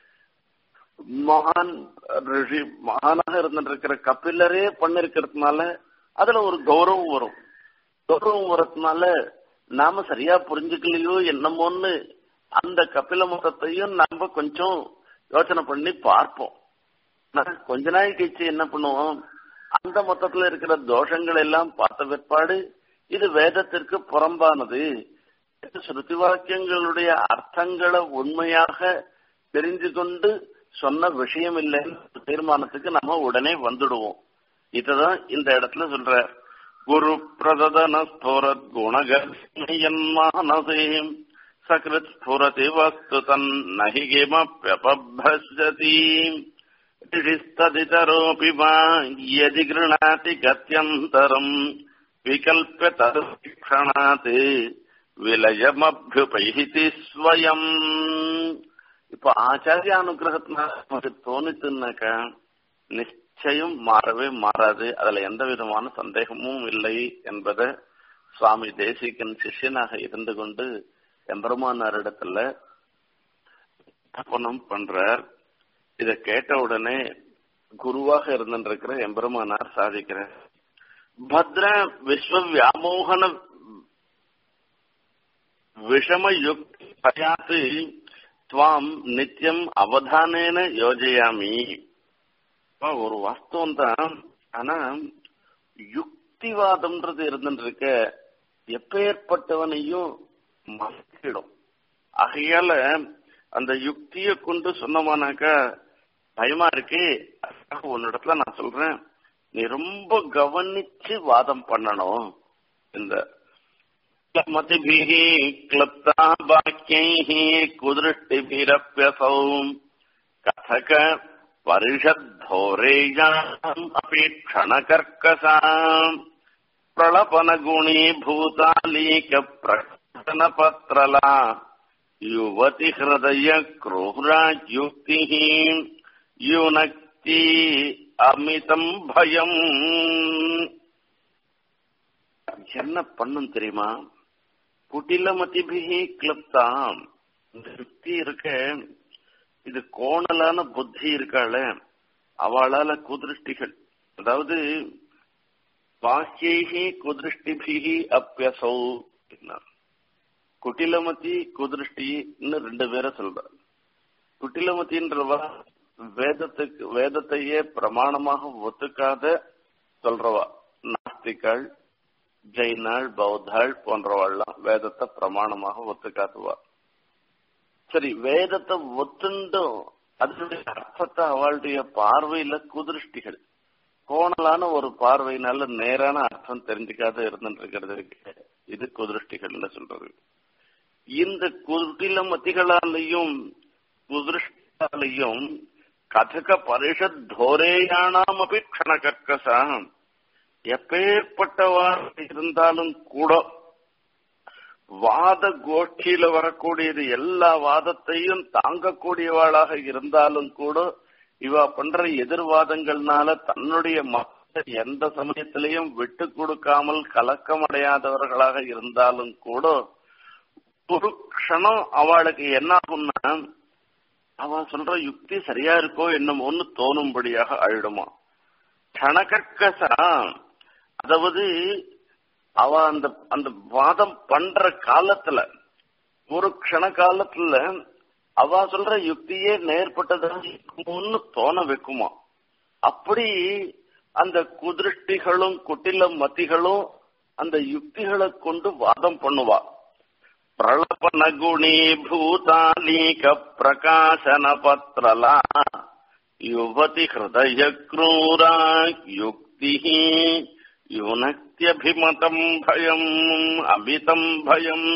மகான் ரிஷி மகானாக இருந்திருக்கிற கபிலரே பண்ணிருக்கிறதுனால அதுல ஒரு கௌரவம் வரும் கௌரவம் வரதுனால நாம சரியா புரிஞ்சுக்கலையோ என்னமோன்னு அந்த கபில மதத்தையும் நாம கொஞ்சம் யோசனை பண்ணி பார்ப்போம் கொஞ்ச நாள் கழிச்சு என்ன பண்ணுவோம் அந்த மொத்தத்துல இருக்கிற தோஷங்கள் எல்லாம் பார்த்த பிற்பாடு இது வேதத்திற்கு புறம்பானது ஸ்ருதி வாக்கியங்களுடைய அர்த்தங்களை உண்மையாக தெரிஞ்சு கொண்டு சொன்ன விஷயம் இல்லைன்னு தீர்மானத்துக்கு நம்ம உடனே வந்துடுவோம் இதுதான் இந்த இடத்துல சொல்ற குரு பிரதன ஸ்புரத் குணகன்மானசே சகிருத் ஸ்புரதி வஸ்து தன் நகி கிமப்யபப்ரஸ்யதி ரிஷிஸ்ததிதரோபி வா யதி கிருணாதி கத்யந்தரம் விகல்ப தருஷணாத் விலயமபியுபைஹிதி ஸ்வயம் இப்ப ஆச்சாரிய அனுகிரகத்தினால நமக்கு தோணித்துனாக்கா நிச்சயம் மாறவே மாறாது அதுல எந்த விதமான சந்தேகமும் இல்லை என்பதை சுவாமி தேசிகன் சிஷ்யனாக இருந்து கொண்டு எம்பெருமானாரிடத்துல தப்பனம் பண்றார் இத கேட்ட உடனே குருவாக இருந்திருக்கிற எம்பெருமானார் சாதிக்கிறார் பத்ர விஸ்வ வியாமோகன விஷம யுக்தி பயாத்து துவாம் நித்தியம் அவதானேன யோஜயாமி ஒரு வாஸ்தவம் தான் ஆனா யுக்திவாதம்ன்றது இருந்துருக்க எப்பேற்பட்டவனையும் மறக்கிடும் ஆகையால அந்த யுக்திய கொண்டு சொன்னமானாக்கா பயமா இருக்கு அதுக்காக உன்னிடத்துல நான் சொல்றேன் நீ ரொம்ப கவனிச்சு வாதம் பண்ணணும் இந்த மதிபிः क्लप्ता वाक्यैः कुदृष्टिभिरप्यसौ कथक परिषद्धोरेयाम् अपि क्षणकर्कसाम् प्रलपनगुणीभूतालीकप्रकटनपत्रला युवति हृदय क्रूरायुक्तिः युनक्ति அமிதம் பயம் என்ன பண்ணும் தெரியுமா குட்டிலமதிபிகி கிளப்தாம் இந்த யுக்தி இருக்க இது கோணலான புத்தி இருக்காள அவளால குதிருஷ்டிகள் அதாவது பாக்கியைகி குதிருஷ்டிபிகி அப்பியசௌ குட்டிலமதி குதிருஷ்டின்னு ரெண்டு பேரை சொல்றார் குட்டிலமதின்றவா வேதத்துக்கு வேதத்தையே பிரமாணமாக ஒத்துக்காத சொல்றவா நாஸ்திகள் ஜெயினாள் பௌத்தாள் போன்றவாள்லாம் வேதத்தை பிரமாணமாக ஒத்துக்காதுவா சரி வேதத்தை ஒத்துண்டும் அதனுடைய அர்த்தத்தை அவளுடைய பார்வையில குதிருஷ்டிகள் கோணலான ஒரு பார்வையினால நேரான அர்த்தம் தெரிஞ்சுக்காத இருந்துட்டு இருக்கிறது இது குதிருஷ்டிகள்னு சொல்றது இந்த குட்டில மத்திகளாலையும் குதிருஷ்டாலையும் கதக பரிஷத் தோரேயானாம் அப்படி க்ஷணகர்க்கசாம் எப்பேற்பட்டவாறு இருந்தாலும் கூட வாத கோஷ்டியில வரக்கூடியது எல்லா வாதத்தையும் தாங்கக்கூடியவாளாக இருந்தாலும் கூட இவ பண்ற எதிர்வாதங்கள்னால தன்னுடைய மக்கள் எந்த சமயத்திலையும் விட்டு கொடுக்காமல் கலக்கமடையாதவர்களாக இருந்தாலும் கூட ஒரு க்ஷணம் அவளுக்கு என்ன ஆகும்னா அவ சொல்ற யுக்தி சரியா இருக்கோ என்னமோன்னு தோணும்படியாக ஆயிடுமா கணக்கற்கசா அதாவது அவ அந்த அந்த வாதம் பண்ற காலத்துல ஒரு க்ஷண காலத்துல அவ சொல்ற யுக்தியே நேர்பட்டதாக இருக்குமோன்னு தோண வைக்குமா அப்படி அந்த குதிருஷ்டிகளும் குட்டில மத்திகளும் அந்த யுக்திகளை கொண்டு வாதம் பண்ணுவா பிரளபன குணி பூதாலீக பிரகாசன பத்ரலா யுவதி ஹிருதய क्रूरा யுக்தி யுனக்தியபிமதம் பயம் அபிதம் பயம்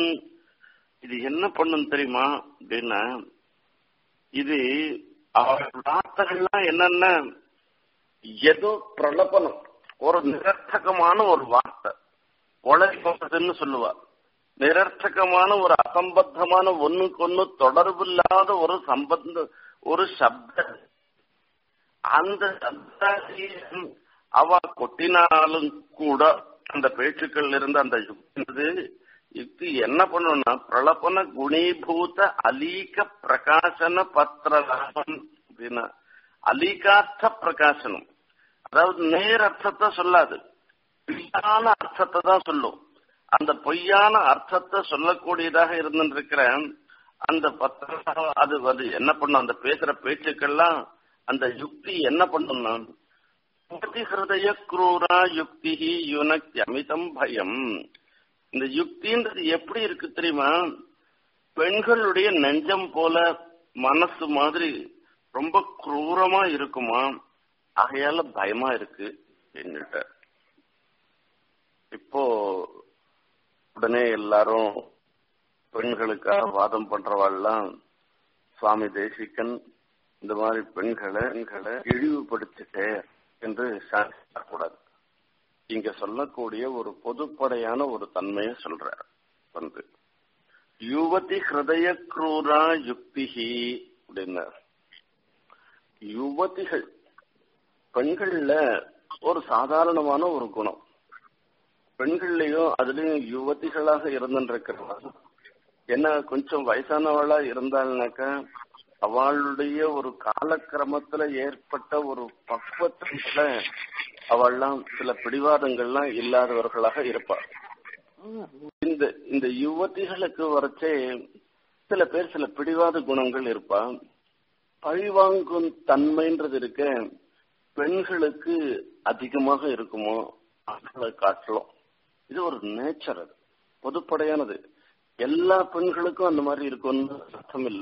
இது என்ன பண்ணும் தெரியுமா அப்படின்னா இது வார்த்தைகள்லாம் என்னென்ன ஏதோ பிரலபனம் ஒரு நிரர்த்தகமான ஒரு வார்த்தை உலகி போறதுன்னு சொல்லுவா நிரர்த்தகமான ஒரு அசம்பத்தமான ஒண்ணுக்கு ஒண்ணு தொடர்பு இல்லாத ஒரு சம்பந்த ஒரு சப்த அந்த சப்தாசியம் அவ கொட்டினாலும் கூட அந்த பேச்சுக்கள் இருந்த அந்த யுக்தி யுக்தி என்ன பண்ணும்னா பிரலபன குணீபூத அலீக பிரகாசன பத்திரலாபம் அப்படின்னா அலீகார்த்த பிரகாசனம் அதாவது நேர் அர்த்தத்தை சொல்லாது பொய்யான அர்த்தத்தை தான் சொல்லும் அந்த பொய்யான அர்த்தத்தை சொல்லக்கூடியதாக இருந்துருக்கிற அந்த பத்திரம் அது வந்து என்ன பண்ணும் அந்த பேசுற பேச்சுக்கள்லாம் அந்த யுக்தி என்ன பண்ணும்னா ஹிருதய குரூரா யுக்தி யுனக் அமிதம் பயம் இந்த யுக்தின்றது எப்படி இருக்கு தெரியுமா பெண்களுடைய நெஞ்சம் போல மனசு மாதிரி ரொம்ப குரூரமா இருக்குமா ஆகையால பயமா இருக்கு என்கிட்ட இப்போ உடனே எல்லாரும் பெண்களுக்காக வாதம் பண்றவாள்லாம் சுவாமி தேசிகன் இந்த மாதிரி பெண்களை பெண்களை இழிவுபடுத்திட்டே என்று கூடாது இங்க சொல்லக்கூடிய ஒரு பொதுப்படையான ஒரு தன்மையை சொல்றார் வந்து யுவதி ஹிருதய குரூரா யுக்திஹி அப்படின்னார் யுவதிகள் பெண்கள்ல ஒரு சாதாரணமான ஒரு குணம் பெண்கள்லயும் அதுலயும் யுவதிகளாக இருந்துருக்கிறவங்க என்ன கொஞ்சம் வயசானவளா இருந்தாள்னாக்க அவளுடைய ஒரு காலக்கிரமத்துல ஏற்பட்ட ஒரு பக்குவத்துல அவள்லாம் சில பிடிவாதங்கள்லாம் இல்லாதவர்களாக இருப்பாள் இந்த இந்த யுவதிகளுக்கு வரச்சே சில பேர் சில பிடிவாத குணங்கள் இருப்பா பழிவாங்கும் தன்மைன்றது இருக்க பெண்களுக்கு அதிகமாக இருக்குமோ ஆண்களை காட்டலாம் இது ஒரு நேச்சர் அது பொதுப்படையானது எல்லா பெண்களுக்கும் அந்த மாதிரி இருக்கும்னு அர்த்தம் இல்ல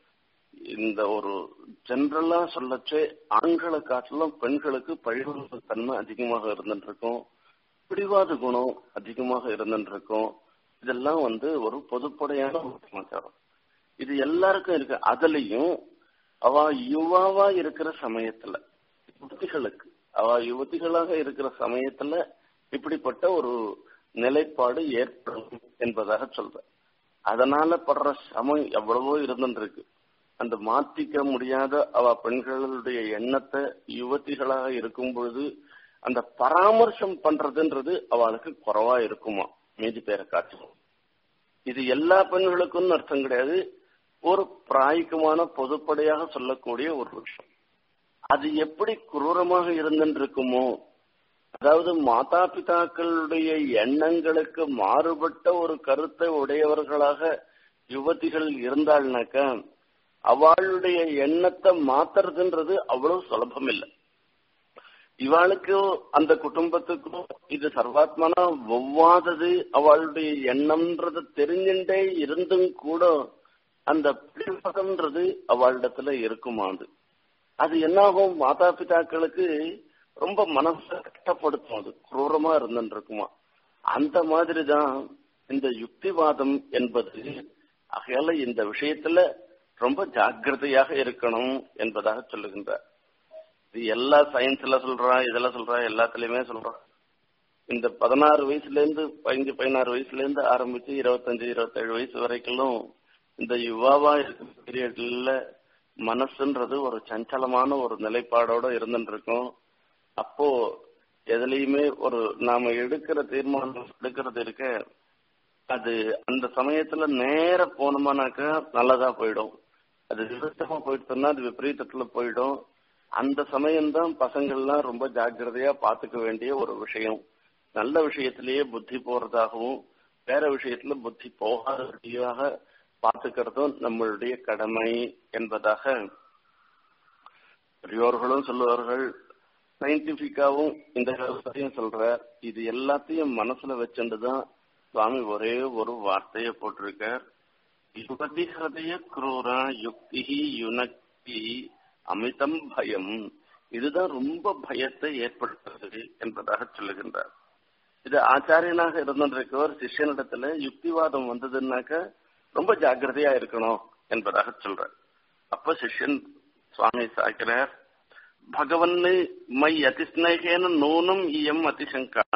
இந்த ஒரு ஜென்ரலா சொல்லச்சே ஆண்களை காட்டிலும் பெண்களுக்கு பழிவாங்கும் தன்மை அதிகமாக இருந்துட்டு இருக்கும் பிடிவாத குணம் அதிகமாக இருந்துட்டு இருக்கும் இதெல்லாம் வந்து ஒரு பொதுப்படையான ஒரு சமாச்சாரம் இது எல்லாருக்கும் இருக்கு அதுலயும் அவ யுவாவா இருக்கிற சமயத்துல யுவதிகளுக்கு அவ யுவதிகளாக இருக்கிற சமயத்துல இப்படிப்பட்ட ஒரு நிலைப்பாடு ஏற்படும் என்பதாக சொல்ற அதனால படுற சமம் எவ்வளவோ இருந்துருக்கு அந்த மாத்திக்க முடியாத அவ பெண்களுடைய எண்ணத்தை யுவதிகளாக இருக்கும் பொழுது அந்த பராமர்சம் பண்றதுன்றது அவளுக்கு குறைவா இருக்குமா மீதி பேரை காட்டும் இது எல்லா பெண்களுக்கும் அர்த்தம் கிடையாது ஒரு பிராய்க்குமான பொதுப்படையாக சொல்லக்கூடிய ஒரு விஷயம் அது எப்படி குரூரமாக இருந்துருக்குமோ அதாவது மாதா பிதாக்களுடைய எண்ணங்களுக்கு மாறுபட்ட ஒரு கருத்தை உடையவர்களாக யுவதிகள் இருந்தாள்னாக்க அவளுடைய எண்ணத்தை மாத்துறதுன்றது அவ்வளவு சுலபம் இல்லை இவாளுக்கும் அந்த குடும்பத்துக்கும் இது சர்வாத்மனா ஒவ்வாதது அவளுடைய எண்ணம்ன்றது தெரிஞ்சுட்டே இருந்தும் கூட அந்த பிடிவாதம்ன்றது அவளிடத்துல இருக்குமாது அது என்னாகும் மாதா பிதாக்களுக்கு ரொம்ப மனசை கஷ்டப்படுத்தும் அது குரூரமா இருந்துட்டு இருக்குமா அந்த மாதிரிதான் இந்த யுக்திவாதம் என்பது ஆகையால இந்த விஷயத்துல ரொம்ப ஜாக்கிரதையாக இருக்கணும் என்பதாக சொல்லுகின்றார் இது எல்லா சயின்ஸ்ல சொல்றா இதெல்லாம் சொல்றா எல்லாத்துலயுமே சொல்றான் இந்த பதினாறு வயசுல இருந்து பதினஞ்சு பதினாறு வயசுல இருந்து ஆரம்பிச்சு இருபத்தஞ்சு இருபத்தேழு வயசு வரைக்கும் இந்த யுவாவா இருக்கிற பீரியட்ல மனசுன்றது ஒரு சஞ்சலமான ஒரு நிலைப்பாடோட இருந்துட்டு இருக்கும் அப்போ எதுலையுமே ஒரு நாம எடுக்கிற தீர்மானம் எடுக்கிறது இருக்க அது அந்த சமயத்துல நேர போனோமானாக்கா நல்லதா போயிடும் அது விபரீதமா போயிடுச்சுன்னா அது விபரீதத்துல போயிடும் அந்த சமயம்தான் பசங்கள்லாம் ரொம்ப ஜாக்கிரதையா பாத்துக்க வேண்டிய ஒரு விஷயம் நல்ல விஷயத்திலேயே புத்தி போறதாகவும் வேற விஷயத்துல புத்தி போகாதபடியாக பார்த்துக்கிறதும் நம்மளுடைய கடமை என்பதாக பெரியோர்களும் சொல்லுவார்கள் சயின்டிபிக்காவும் இந்த கருத்தையும் சொல்ற இது எல்லாத்தையும் மனசுல வச்சுட்டுதான் சுவாமி ஒரே ஒரு வார்த்தையை போட்டிருக்கார் யுகதி ஹதய குரூரா யுக்தி யுனக்தி அமிதம் பயம் இதுதான் ரொம்ப பயத்தை ஏற்படுத்துறது என்பதாக சொல்லுகின்றார் இது ஆச்சாரியனாக இருந்திருக்கவர் சிஷ்யனிடத்துல யுக்திவாதம் வந்ததுன்னாக்க ரொம்ப ஜாக்கிரதையா இருக்கணும் என்பதாக சொல்றார் அப்ப சிஷ்யன் சுவாமி சாய்க்கிறார் பகவன்னு மை அதிஸ்நேகேன நூனும் இயம் அதிசங்கா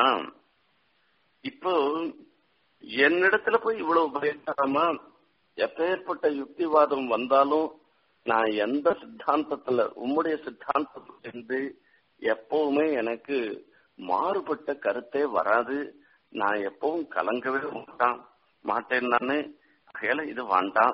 இப்போ என்னிடத்துல போய் இவ்வளவு பயப்படாம எப்பேற்பட்ட யுக்திவாதம் வந்தாலும் நான் எந்த சித்தாந்தத்துல உம்முடைய சித்தாந்தத்துல இருந்து எப்பவுமே எனக்கு மாறுபட்ட கருத்தே வராது நான் எப்பவும் கலங்கவே மாட்டான் மாட்டேன் நானு ஆகையால இது வேண்டாம்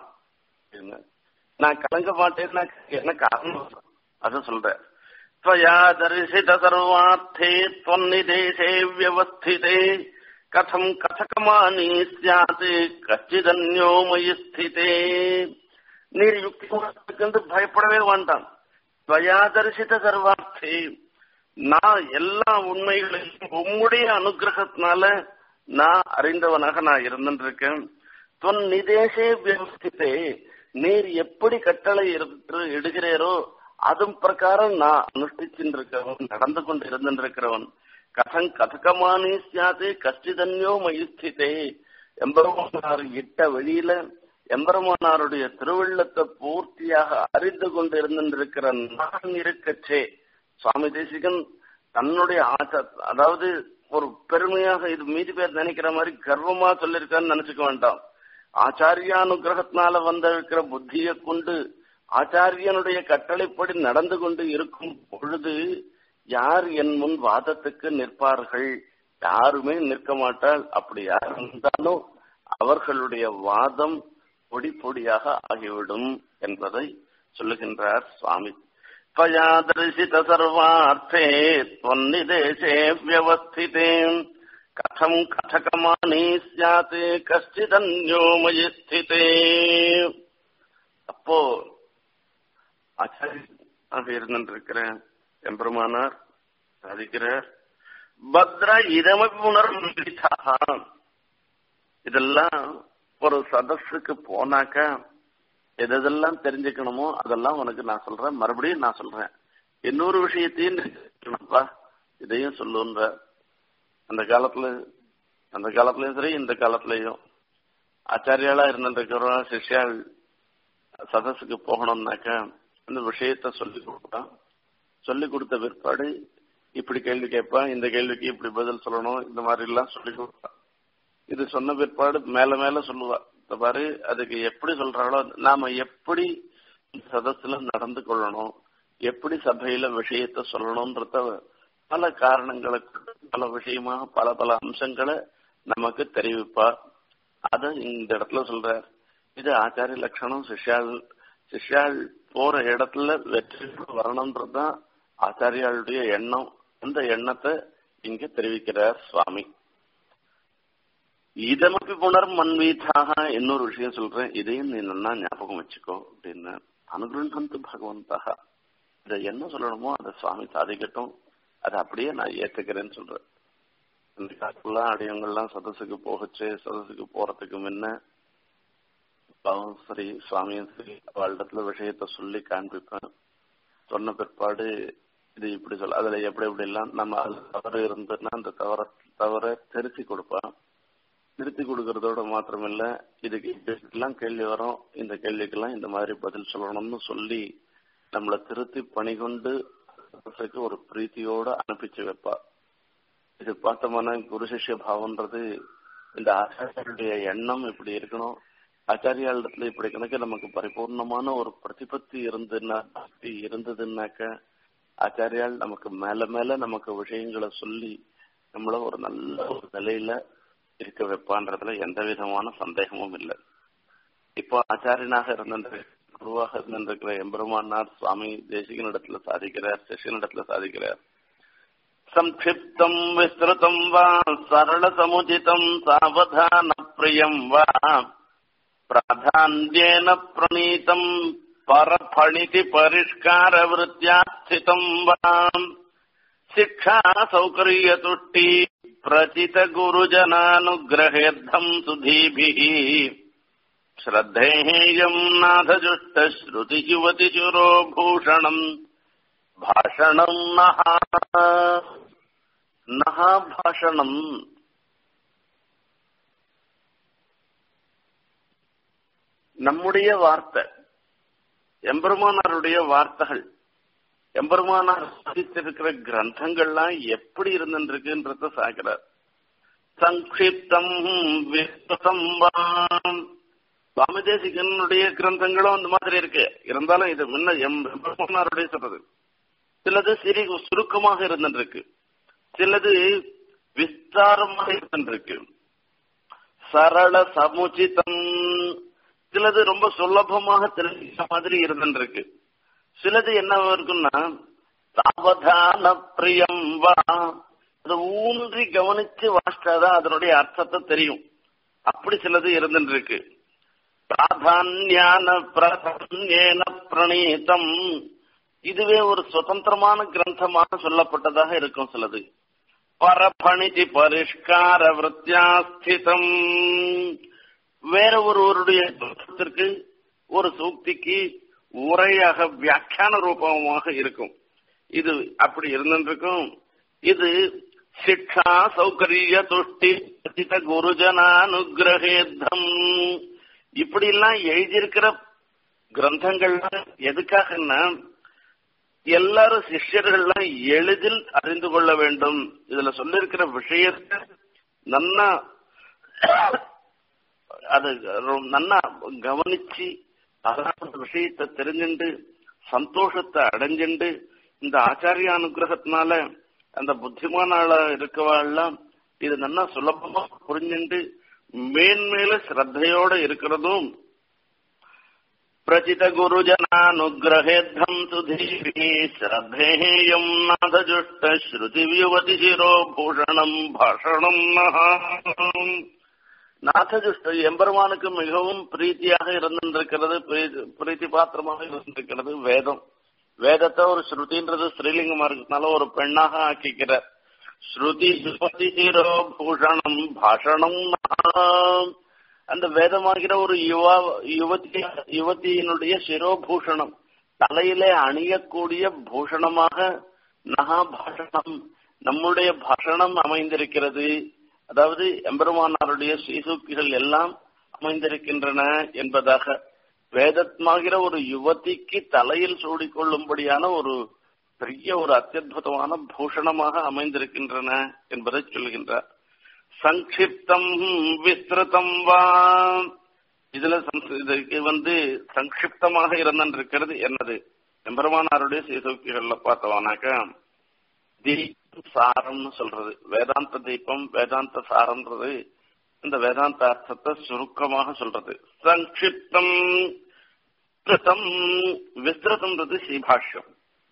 நான் கலங்க மாட்டேன்னா என்ன காரணம் அத சொல்றேன் त्वया दर्शित सर्वार्थे त्वन्निदेशे व्यवस्थिते कथम् कथकमानी स्यात् கச்சிதன்யோ மயி ஸ்திதே நீர் யுக்தி என்று பயப்படவே வேண்டாம் துவயா தரிசித்த சர்வார்த்தே நான் எல்லா உண்மைகளையும் உம்முடைய அனுகிரகத்தினால நான் அறிந்தவனாக நான் இருந்திருக்கேன் தொன் நிதேசே வியவஸ்தித்தே நீர் எப்படி கட்டளை இடுகிறீரோ அதன் பிரகாரம் நான் அனுஷ்டிச்சுருக்கிறவன் நடந்து கொண்டு இருந்திருக்கிறவன் கதம் கதகமானி சியாதே கஷ்டிதன்யோ மயிஸ்திதே எம்பெருமானார் இட்ட வழியில எம்பெருமானாருடைய திருவள்ளத்தை பூர்த்தியாக அறிந்து கொண்டு இருந்திருக்கிற நான் இருக்கச்சே சுவாமி தேசிகன் தன்னுடைய ஆச்ச அதாவது ஒரு பெருமையாக இது மீதி பேர் நினைக்கிற மாதிரி கர்வமா சொல்லிருக்கான்னு நினைச்சுக்க வேண்டாம் ஆச்சாரியானுகிரகத்தினால வந்திருக்கிற புத்தியை கொண்டு ஆச்சாரியனுடைய கட்டளைப்படி நடந்து கொண்டு இருக்கும் பொழுது யார் என் முன் வாதத்துக்கு நிற்பார்கள் யாருமே நிற்க மாட்டால் அப்படி யார் இருந்தாலும் அவர்களுடைய வாதம் பொடி பொடியாக ஆகிவிடும் என்பதை சொல்லுகின்றார் சுவாமி त्वया दर्शित सर्वार्थे त्वन्निदेशे व्यवस्थिते कथम् कथकमानी स्यात् कश्चिदन्यो मयि स्थिते அப்போ ஆச்சாரியனாக இருந்திருக்கிற எம்பெருமானார் சாதிக்கிறார் பத்ர இதமபி உணர்ந்தா இதெல்லாம் ஒரு சதஸுக்கு போனாக்கா எதெல்லாம் தெரிஞ்சுக்கணுமோ அதெல்லாம் உனக்கு நான் சொல்றேன் மறுபடியும் நான் சொல்றேன் இன்னொரு விஷயத்தையும் தெரிஞ்சுக்கணும்ப்பா இதையும் சொல்லுன்ற அந்த காலத்துல அந்த காலத்துலயும் சரி இந்த காலத்துலயும் ஆச்சாரியாளா இருந்திருக்கிறவங்க சிஷ்யாள் சதஸுக்கு போகணும்னாக்கா இந்த விஷயத்த சொல்லி கொடுப்பான் சொல்லி கொடுத்த பிற்பாடு இப்படி கேள்வி கேட்பான் இந்த கேள்விக்கு இப்படி பதில் சொல்லணும் இந்த மாதிரி எல்லாம் சொல்லி கொடுப்பான் இது சொன்ன பிற்பாடு மேல மேல சொல்லுவா இந்த பாரு அதுக்கு எப்படி சொல்றாளோ நாம எப்படி சதஸ்ல நடந்து கொள்ளணும் எப்படி சபையில விஷயத்த சொல்லணும்ன்றத பல காரணங்களை பல விஷயமாக பல பல அம்சங்களை நமக்கு தெரிவிப்பா அத இந்த இடத்துல சொல்ற இது ஆச்சாரிய லட்சணம் சிஷ்யாள் சிஷ்யாள் போற இடத்துல வெற்றி வரணும்ன்றதுதான் ஆச்சாரியாளுடைய எண்ணம் அந்த எண்ணத்தை இங்க தெரிவிக்கிறார் சுவாமி இதமப்பி புனர் மன்வீதாக இன்னொரு விஷயம் சொல்றேன் இதையும் நீ நல்லா ஞாபகம் வச்சுக்கோ அப்படின்னு அனுகிரகந்து பகவந்தாக இதை என்ன சொல்லணுமோ அதை சுவாமி சாதிக்கட்டும் அதை அப்படியே நான் ஏத்துக்கிறேன்னு சொல்றேன் இந்த காலத்துலாம் அடியவங்கள்லாம் சதசுக்கு போகச்சு சதசுக்கு போறதுக்கு முன்ன பாவம் சரி சுவாமியும் சரி அவளிடத்துல விஷயத்த சொல்லி காண்பிப்பேன் சொன்ன பிற்பாடு இது இப்படி சொல்ல அதுல எப்படி எப்படி எல்லாம் நம்ம அதுல தவறு இருந்ததுன்னா அந்த தவற தவற திருத்தி கொடுப்பான் திருத்தி கொடுக்கறதோட மாத்திரமில்ல இதுக்கு இதுக்கெல்லாம் கேள்வி வரும் இந்த கேள்விக்கெல்லாம் இந்த மாதிரி பதில் சொல்லணும்னு சொல்லி நம்மளை திருத்தி பணிகொண்டு ஒரு பிரீத்தியோட அனுப்பிச்சு வைப்பா இது பார்த்தோம்னா குரு சிஷ்ய பாவம்ன்றது இந்த ஆச்சாரியருடைய எண்ணம் இப்படி இருக்கணும் ஆச்சாரியாளிடத்துல இப்படி கணக்கு நமக்கு பரிபூர்ணமான ஒரு பிரதிபத்தி இருந்துன்னா இருந்ததுன்னாக்க ஆச்சாரியால் நமக்கு மேல மேல நமக்கு விஷயங்களை சொல்லி நம்மள ஒரு நல்ல ஒரு நிலையில இருக்க வைப்பான்றதுல எந்த விதமான சந்தேகமும் இல்லை இப்போ ஆச்சாரியனாக இருந்த குருவாக இருந்திருக்கிற எம்பெருமானார் சுவாமி தேசிகனிடத்துல சாதிக்கிறார் சிஷியனிடத்துல சாதிக்கிறார் சம்க்ஷிப்தம் விஸ்திருதம் வா சரள சமுச்சிதம் சாவதான பிரியம் வா प्राधान्येन प्रणीतम् परफणिति परिष्कारवृत्त्या स्थितम् वा शिक्षा सौकर्यतुष्टि प्रचितगुरुजनानुग्रहेद्धम् सुधीभिः श्रद्धेयम् नाथजुष्टश्रुतियुवतिचुरो भूषणम् भाषणम् नः नः भाषणम् நம்முடைய வார்த்தை எம்பெருமானாருடைய வார்த்தைகள் எம்பெருமானார் சாதித்திருக்கிற கிரந்தங்கள்லாம் எப்படி இருந்துருக்குன்றத சாகிறார் சங்கிப்தம் சுவாமி தேசிகனுடைய கிரந்தங்களும் அந்த மாதிரி இருக்கு இருந்தாலும் இது முன்ன எம்பெருமானாருடைய சொல்றது சிலது சிறி சுருக்கமாக இருந்துருக்கு சிலது விஸ்தாரமாக இருந்துருக்கு சரள சமுச்சிதம் சிலது ரொம்ப சுலபமாக தெரிஞ்சுக்கிற மாதிரி இருந்துருக்கு சிலது என்ன இருக்குன்னா சாவதான பிரியம் வா அதை ஊன்றி கவனிச்சு வாசிச்சாதான் அதனுடைய அர்த்தத்தை தெரியும் அப்படி சிலது இருந்துருக்கு பிராதான்யான பிராதான்யேன பிரணீதம் இதுவே ஒரு சுதந்திரமான கிரந்தமாக சொல்லப்பட்டதாக இருக்கும் சிலது பரபணிதி பரிஷ்கார விற்த்தியாஸ்திதம் வேற ஒருவருடைய தோற்றத்திற்கு ஒரு சூக்திக்கு உரையாக வியாக்கியான ரூபமாக இருக்கும் இது அப்படி இருந்திருக்கும் இது சிக்ஷா சௌகரிய துஷ்டி குருஜனானுகிரகேத்தம் இப்படி எல்லாம் எழுதியிருக்கிற கிரந்தங்கள்லாம் எதுக்காகன்னா எல்லாரும் சிஷ்யர்கள்லாம் எளிதில் அறிந்து கொள்ள வேண்டும் இதுல சொல்லிருக்கிற விஷயத்தை நன்னா அது ரொ- நன்னா கவனிச்சு அதான் விஷயத்தை தெரிஞ்சுண்டு சந்தோஷத்தை அடைஞ்சுண்டு இந்த ஆச்சாரிய அனுகிரகத்தினால அந்த புத்திமானால இருக்கவாள்லாம் இது நல்லா சுலபமா புரிஞ்சுண்டு மேன்மேல ஸ்ரத்தையோட இருக்கிறதும் பிரச்சித குருஜனானுகிரகேத்தம் சுதீவி ஸ்ரத்தேயம் நாதஜுஷ்ட ஸ்ருதி வியுவதி சிரோ பூஷணம் பாஷணம் நகாம் நாதஜுஷ்ட எம்பெருமானுக்கு மிகவும் பிரீத்தியாக இருந்திருக்கிறது பிரீ- பிரீத்தி பாத்திரமாக இருந்திருக்கிறது வேதம் வேதத்தை ஒரு ஸ்ருதின்றது ஸ்ரீலிங்கமா இருக்கிறதுனால ஒரு பெண்ணாக ஆக்கிக்கிறார் ஸ்ருதி யுவதி சிரோ பூஷணம் பாஷணம் நகாம் அந்த வேதமாகிற ஒரு யுவா யுவதி யுவதியினுடைய சிரோபூஷணம் தலையிலே அணியக்கூடிய பூஷணமாக நகாபாஷணம் நம்முடைய பாஷணம் அமைந்திருக்கிறது அதாவது எம்பெருமானாருடைய சீசூக்கிகள் எல்லாம் அமைந்திருக்கின்றன என்பதாக வேதமாகிற ஒரு யுவதிக்கு தலையில் சூடிக்கொள்ளும்படியான ஒரு பெரிய ஒரு அத்தியுதமான பூஷணமாக அமைந்திருக்கின்றன என்பதை சொல்கின்றார் சங்கிப்தம் விஸ்திருதம் வா இதுல சம்ஸ்- இதுக்கு வந்து சங்கிப்தமாக இருந்திருக்கிறது என்னது எம்பெருமானாருடைய சீசோக்கிகள்ல பார்த்தோம்னாக்க தீபம் சாரம்னு சொல்றது வேதாந்த தீபம் வேதாந்த சாரம்ன்றது இந்த வேதாந்த அர்த்தத்தை சுருக்கமாக சொல்றது சங்கிப்தம் விஸ்திருதம் விஸ்திருதம்ன்றது ஸ்ரீபாஷ்யம்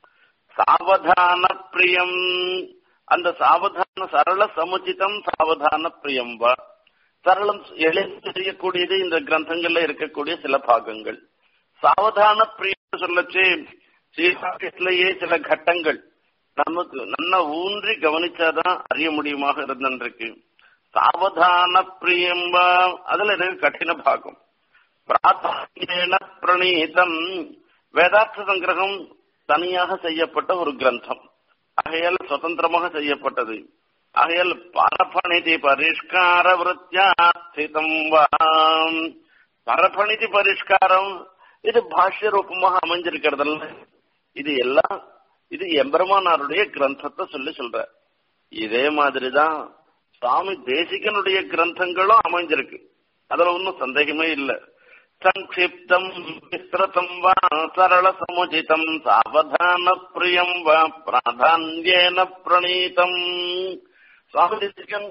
சாவதான பிரியம் அந்த சாவதான சரள சமுச்சிதம் சாவதான பிரியம் வா சரளம் எளிதில் தெரியக்கூடியது இந்த கிரந்தங்கள்ல இருக்கக்கூடிய சில பாகங்கள் சாவதான பிரியம் சொல்லச்சு ஸ்ரீபாஷ்யத்திலேயே சில கட்டங்கள் நமக்கு நல்லா ஊன்றி கவனிச்சாதான் அறிய முடியுமாக இருந்திருக்கு சாவதான பிரியம் வா அதுல இருக்கு கடின பாகம் பிராதான்யேன பிரணீதம் வேதார்த்த சங்கிரகம் தனியாக செய்யப்பட்ட ஒரு கிரந்தம் ஆகையால் சுதந்திரமாக செய்யப்பட்டது ஆகையால் பரபணிதி பரிஷ்கார விருத்தியாஸ்திதம் வாம் பரபணிதி பரிஷ்காரம் இது பாஷ்ய ரூபமாக அமைஞ்சிருக்கிறதல்ல இது எல்லாம் இது எம்பெருமானாருடைய கிரந்தத்தை சொல்லி சொல்ற இதே மாதிரிதான் சுவாமி தேசிகனுடைய கிரந்தங்களும் அமைஞ்சிருக்கு அதுல ஒன்றும் சந்தேகமே இல்லை சங்கிப்தம் விஸ்திருதம் வா சரள சமுச்சிதம் சாவதான பிரியம் வா பிராதான்யேன பிரணீதம் சுவாமி தேசிகன்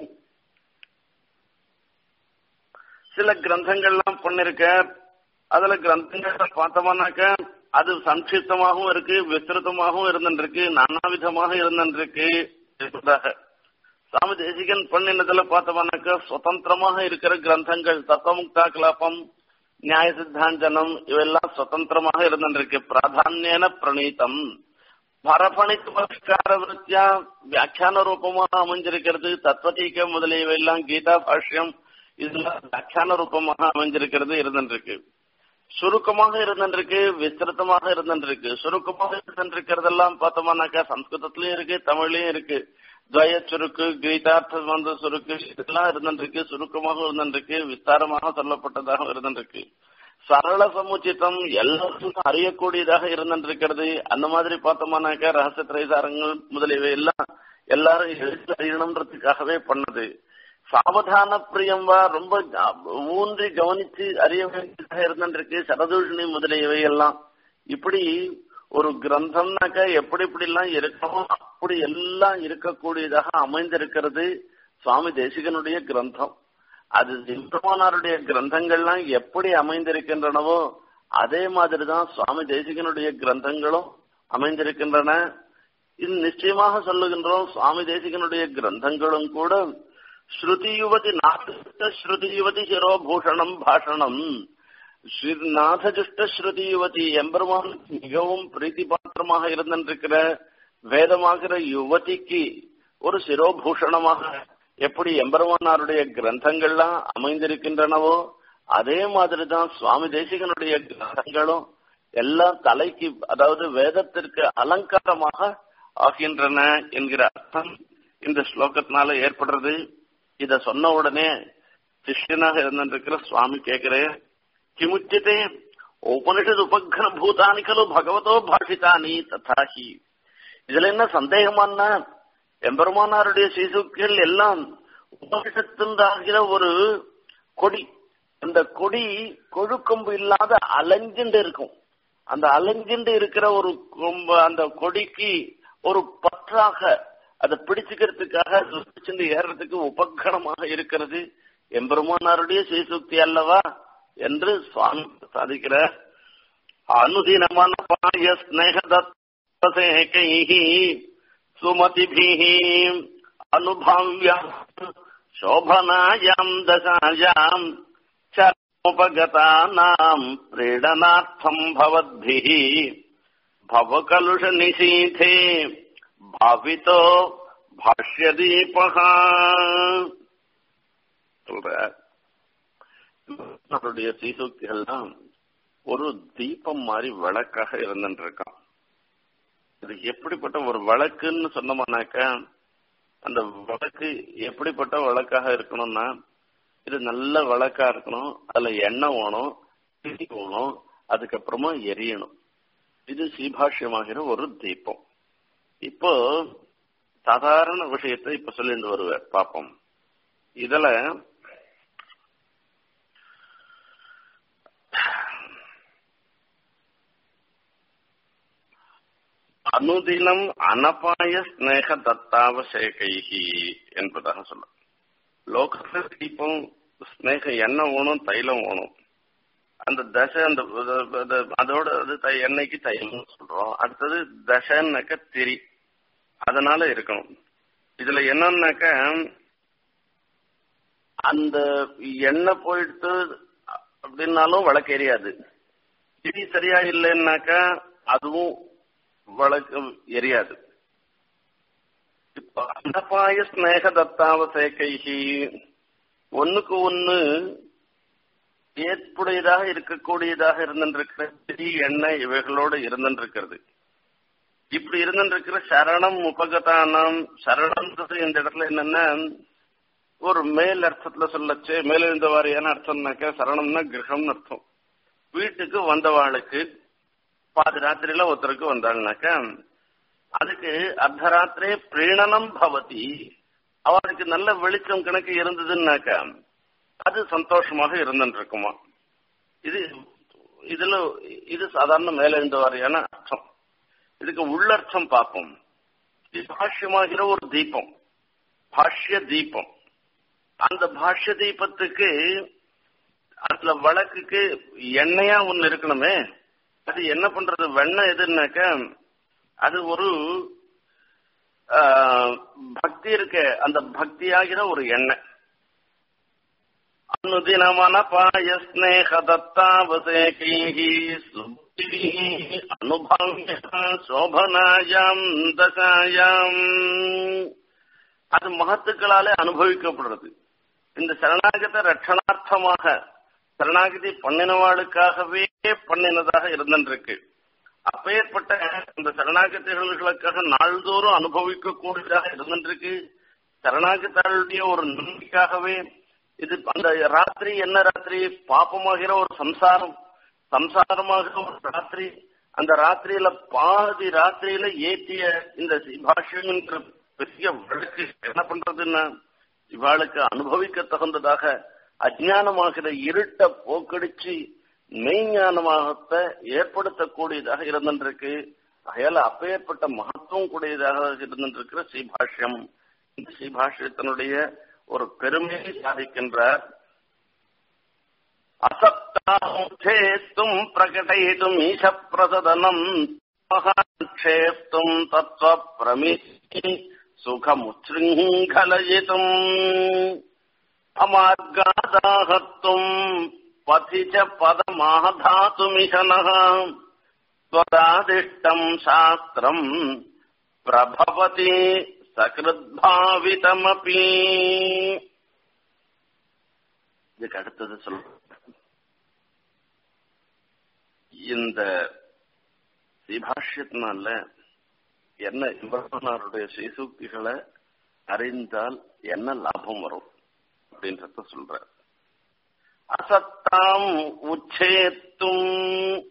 சில கிரந்தங்கள்லாம் பண்ணிருக்க அதுல கிரந்தங்களை பார்த்தோம்னாக்க அது சங்கிப்தமாகவும் இருக்கு விஸ்திருத்தமாகவும் இருந்துருக்கு நானாவிதமாக இருந்துருக்கு என்பதாக சுவாமி தேசிகன் பண்ணினதுல பார்த்தோம்னாக்க சுதந்திரமாக இருக்கிற கிரந்தங்கள் தத்துவமுக்தா கலாபம் நியாய சித்தாந்தனம் இவெல்லாம் சுதந்திரமாக இருந்திருக்கு பிராதான்யன பிரணீதம் பரபணித்து பரிஷ்கார விருத்தியா வியாக்கியான ரூபமாக அமைஞ்சிருக்கிறது தத்துவதீக முதலியவையெல்லாம் கீதா பாஷ்யம் இதெல்லாம் வியாக்கியான ரூபமாக அமைஞ்சிருக்கிறது இருந்திருக்கு சுருக்கமாக இருந்திருக்கு விஸ்திருத்தமாக இருந்திருக்கு சுருக்கமாக இருந்திருக்கிறதெல்லாம் பார்த்தோம்னாக்கா சம்ஸ்கிருதத்திலயும் இருக்கு தமிழ்லயும் இருக்கு துவய சுருக்கு கீதார்த்த வந்த சுருக்கு இதெல்லாம் இருந்திருக்கு சுருக்கமாக இருந்திருக்கு விஸ்தாரமாக சொல்லப்பட்டதாக இருந்திருக்கு சரள சமுச்சிதம் எல்லாருக்கும் அறியக்கூடியதாக இருந்திருக்கிறது அந்த மாதிரி பார்த்தோம்னாக்கா ரகசிய திரைசாரங்கள் முதலியவை எல்லாம் எல்லாரும் எழுத்து அறியணுன்றதுக்காகவே பண்ணது சாவதான பிரியம்பா ரொம்ப ஊன்றி கவனிச்சு அறிய வேண்டியதாக இருந்திருக்கு சரதூஷணி முதலியவை எல்லாம் இப்படி ஒரு கிரந்தம்னாக்கா எப்படி இப்படி எல்லாம் இருக்கணும் அப்படி எல்லாம் இருக்கக்கூடியதாக அமைந்திருக்கிறது சுவாமி தேசிகனுடைய கிரந்தம் அது சிம்பமானாருடைய கிரந்தங்கள்லாம் எப்படி அமைந்திருக்கின்றனவோ அதே மாதிரிதான் சுவாமி தேசிகனுடைய கிரந்தங்களும் அமைந்திருக்கின்றன இது நிச்சயமாக சொல்லுகின்றோம் சுவாமி தேசிகனுடைய கிரந்தங்களும் கூட ஸ்ருதி யுவதி நாத ஸ்ருதி யுவதி சிரோபூஷணம் பாஷணம் நாதஜுஷ்ட ஸ்ருதி யுவதி எம்பெருமான் மிகவும் பிரீத்தி பாத்திரமாக இருந்திருக்கிற வேதமாகிற யுவதிக்கு ஒரு சிரோபூஷணமாக எப்படி எம்பெருமானாருடைய கிரந்தங்கள்லாம் அமைந்திருக்கின்றனவோ அதே மாதிரிதான் சுவாமி தேசிகனுடைய கிரந்தங்களும் எல்லாம் தலைக்கு அதாவது வேதத்திற்கு அலங்காரமாக ஆகின்றன என்கிற அர்த்தம் இந்த ஸ்லோகத்தினால ஏற்படுறது இத சொன்ன உடனே சிஷ்யனாக இருந்திருக்கிற சுவாமி கேட்கிறேன் கிமுச்சித்தே உபனிஷத் உபக்ர பூதானி கலு பகவதோ பாஷிதானி ததாஹி இதுல என்ன சந்தேகமானா எம்பெருமானாருடைய சீசுக்கள் எல்லாம் உபனிஷத்தின்றாகிற ஒரு கொடி அந்த கொடி கொழுக்கொம்பு இல்லாத அலைஞ்சுண்டு இருக்கும் அந்த அலைஞ்சுண்டு இருக்கிற ஒரு கொம்பு அந்த கொடிக்கு ஒரு பற்றாக அதை பிடிச்சுக்கிறதுக்காக பிடிச்சுண்டு ஏறதுக்கு உபகரணமாக இருக்கிறது எம்பெருமானாருடைய சீசுக்தி அல்லவா என்று சுவாமி சாதிக்கிறார் அனுதினமான பாய ஸ்நேகதேகை சுமதிபிஹி அனுபவ்ய சோபனாயாம் தசாயாம் சமுபகதானாம் प्रीडनार्थम् भवद्भिः भवकलुषनिशीथे भावितो भाष्यदीपः அவருடைய சீசூக்திகள்லாம் ஒரு தீபம் மாதிரி விளக்காக இருந்துட்டு இருக்கான் இது எப்படிப்பட்ட ஒரு விளக்குன்னு சொன்னோம்னாக்க அந்த விளக்கு எப்படிப்பட்ட விளக்காக இருக்கணும்னா இது நல்ல விளக்கா இருக்கணும் அதுல எண்ணெய் வேணும் திரி வேணும் அதுக்கப்புறமா எரியணும் இது சீபாஷ்யமாகிற ஒரு தீபம் இப்போ சாதாரண விஷயத்தை இப்ப சொல்லிட்டு வருவார் பாப்போம் இதுல அனுதினம் அனபாய ஸ்நேக தத்தாவசேகைகி என்பதாக சொல்ல லோகத்துல தீபம் ஸ்னேக எண்ணெய் வேணும் தைலம் வேணும் அந்த தசை அந்த அதோட அது எண்ணெய்க்கு தைலம் சொல்றோம் அடுத்தது தசைன்னாக்க திரி அதனால இருக்கணும் இதுல என்னன்னாக்க அந்த எண்ணெய் போயிட்டு அப்படின்னாலும் விளக்கு எரியாது திரி சரியா இல்லைன்னாக்கா அதுவும் விளக்கு எரியாது இப்ப அன்னபாய ஸ்நேக தத்தாவசேகைகி ஒண்ணுக்கு ஒண்ணு ஏற்புடையதாக இருக்கக்கூடியதாக இருந்திருக்கிற திரி எண்ணெய் இவைகளோடு இருந்திருக்கிறது இப்படி இருந்திருக்கிற சரணம் உபகதானம் சரணம் இந்த இடத்துல என்னன்னா ஒரு மேல் அர்த்தத்துல சொல்லச்சு மேலெழுந்த வாரியான அர்த்தம்னாக்க சரணம்னா கிரகம்னு அர்த்தம் வீட்டுக்கு வந்தவாளுக்கு பாதி ராத்திரியில ஒருத்தருக்கு வந்தாள்னாக்க அதுக்கு அர்த்தராத்திரே பிரீணனம் பவதி அவனுக்கு நல்ல வெளிச்சம் கணக்கு இருந்ததுன்னாக்க அது சந்தோஷமாக இருந்துருக்குமா இது இதுல இது சாதாரண மேலெழுந்த வாரியான அர்த்தம் இதுக்கு உள்ளர்த்தம் பார்ப்போம் இது பாஷ்யமாகிற ஒரு தீபம் பாஷ்ய தீபம் அந்த பாஷ்ய தீபத்துக்கு அதுல வழக்குக்கு எண்ணெயா ஒண்ணு இருக்கணுமே அது என்ன பண்றது வெண்ணெய் எதுனாக்க அது ஒரு பக்தி இருக்க அந்த பக்தியாகிற ஒரு எண்ணெய் அனுதினமன பாய ஸ்நேக தத்தாவசேகி அனுபவிய சோபனாயாம் தசாயாம் அது மகத்துக்களாலே அனுபவிக்கப்படுறது இந்த சரணாகத ரட்சணார்த்தமாக சரணாகதி பண்ணினவாளுக்காகவே பண்ணினதாக இருந்திருக்கு அப்பேற்பட்ட இந்த சரணாகதிகளுக்காக நாள்தோறும் அனுபவிக்கக்கூடியதாக இருந்திருக்கு சரணாகத்தாளுடைய ஒரு நன்மைக்காகவே இது அந்த ராத்திரி என்ன ராத்திரி பாப்பமாகிற ஒரு சம்சாரம் சம்சாரமாகிற ஒரு ராத்திரி அந்த ராத்திரியில பாதி ராத்திரியில ஏற்றிய இந்த பாஷ்யம் என்ற பெரிய வழக்கு என்ன பண்றதுன்னா இவாளுக்கு அனுபவிக்க தகுந்ததாக அஜானமாகிற இருட்ட போக்கடிச்சு மெய்ஞானமாகத்தை ஏற்படுத்தக்கூடியதாக இருந்திருக்கு அயால அப்பேற்பட்ட மகத்துவம் கூடியதாக இருந்திருக்கிற ஸ்ரீபாஷ்யம் இந்த ஸ்ரீபாஷ்யத்தினுடைய ஒரு பெருமையை சாதிக்கின்றார் அசப்தாமும் பிரகடயிடும் ஈச பிரசதனம் மகாட்சேப்தும் தத்துவ பிரமிதி சுகமுச்ருங்கலயிதும் அமார்காதாகத்தும் பதி ச பதமாதாத்துமிஷனः त्वदादिष्टम् शास्त्रम् प्रभवति சகிருத்பாவிதமபி இதுக்கு அடுத்தது சொல்ல இந்த சிபாஷ்யத்தினால என்ன இவருடைய ஸ்ரீசூக்திகளை அறிந்தால் என்ன லாபம் வரும் அப்படின்றத சொல்ற அசத்தாம் உச்சேத்தும்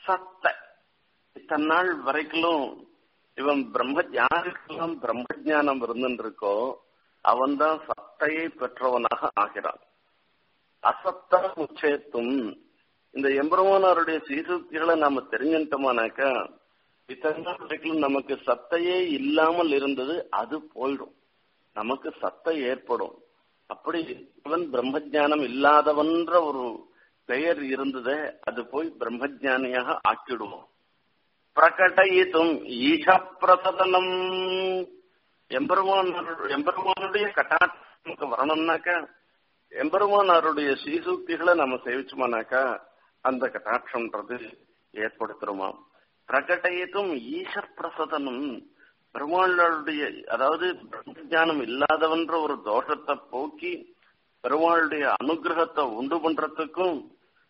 சத்த இத்தனை நாள் வரைக்கும் இவன் பிரம்ம யாருக்கெல்லாம் பிரம்ம ஜானம் இருந்துருக்கோ அவன் தான் சத்தையை பெற்றவனாக ஆகிறான் அசத்த உச்சேத்தும் இந்த எம்பெருமானாருடைய சீசுக்திகளை நாம தெரிஞ்சுட்டோமானாக்கா இத்தனை நாள் வரைக்கும் நமக்கு சத்தையே இல்லாமல் இருந்தது அது போயிடும் நமக்கு சத்தை ஏற்படும் அப்படி இவன் பிரம்மஜானம் இல்லாதவன்ற ஒரு பெயர் இருந்ததே அது போய் பிரம்மஜானியாக ஆக்கிடுவோம் பிரகடயித்தும் ஈஷ பிரசதனம் எம்பெருமான் எம்பெருமானுடைய கட்டாட்சம் வரணும்னாக்கா எம்பெருமானாருடைய ஸ்ரீசூக்திகளை நம்ம சேவிச்சோமானாக்கா அந்த கட்டாட்சம்ன்றது ஏற்படுத்துறோமாம் பிரகடயித்தும் ஈஷ பிரசதனம் பெருமாளுடைய அதாவது பிரம்மஜானம் இல்லாதவன்ற ஒரு தோஷத்தை போக்கி பெருமாளுடைய அனுகிரகத்தை உண்டு பண்றதுக்கும்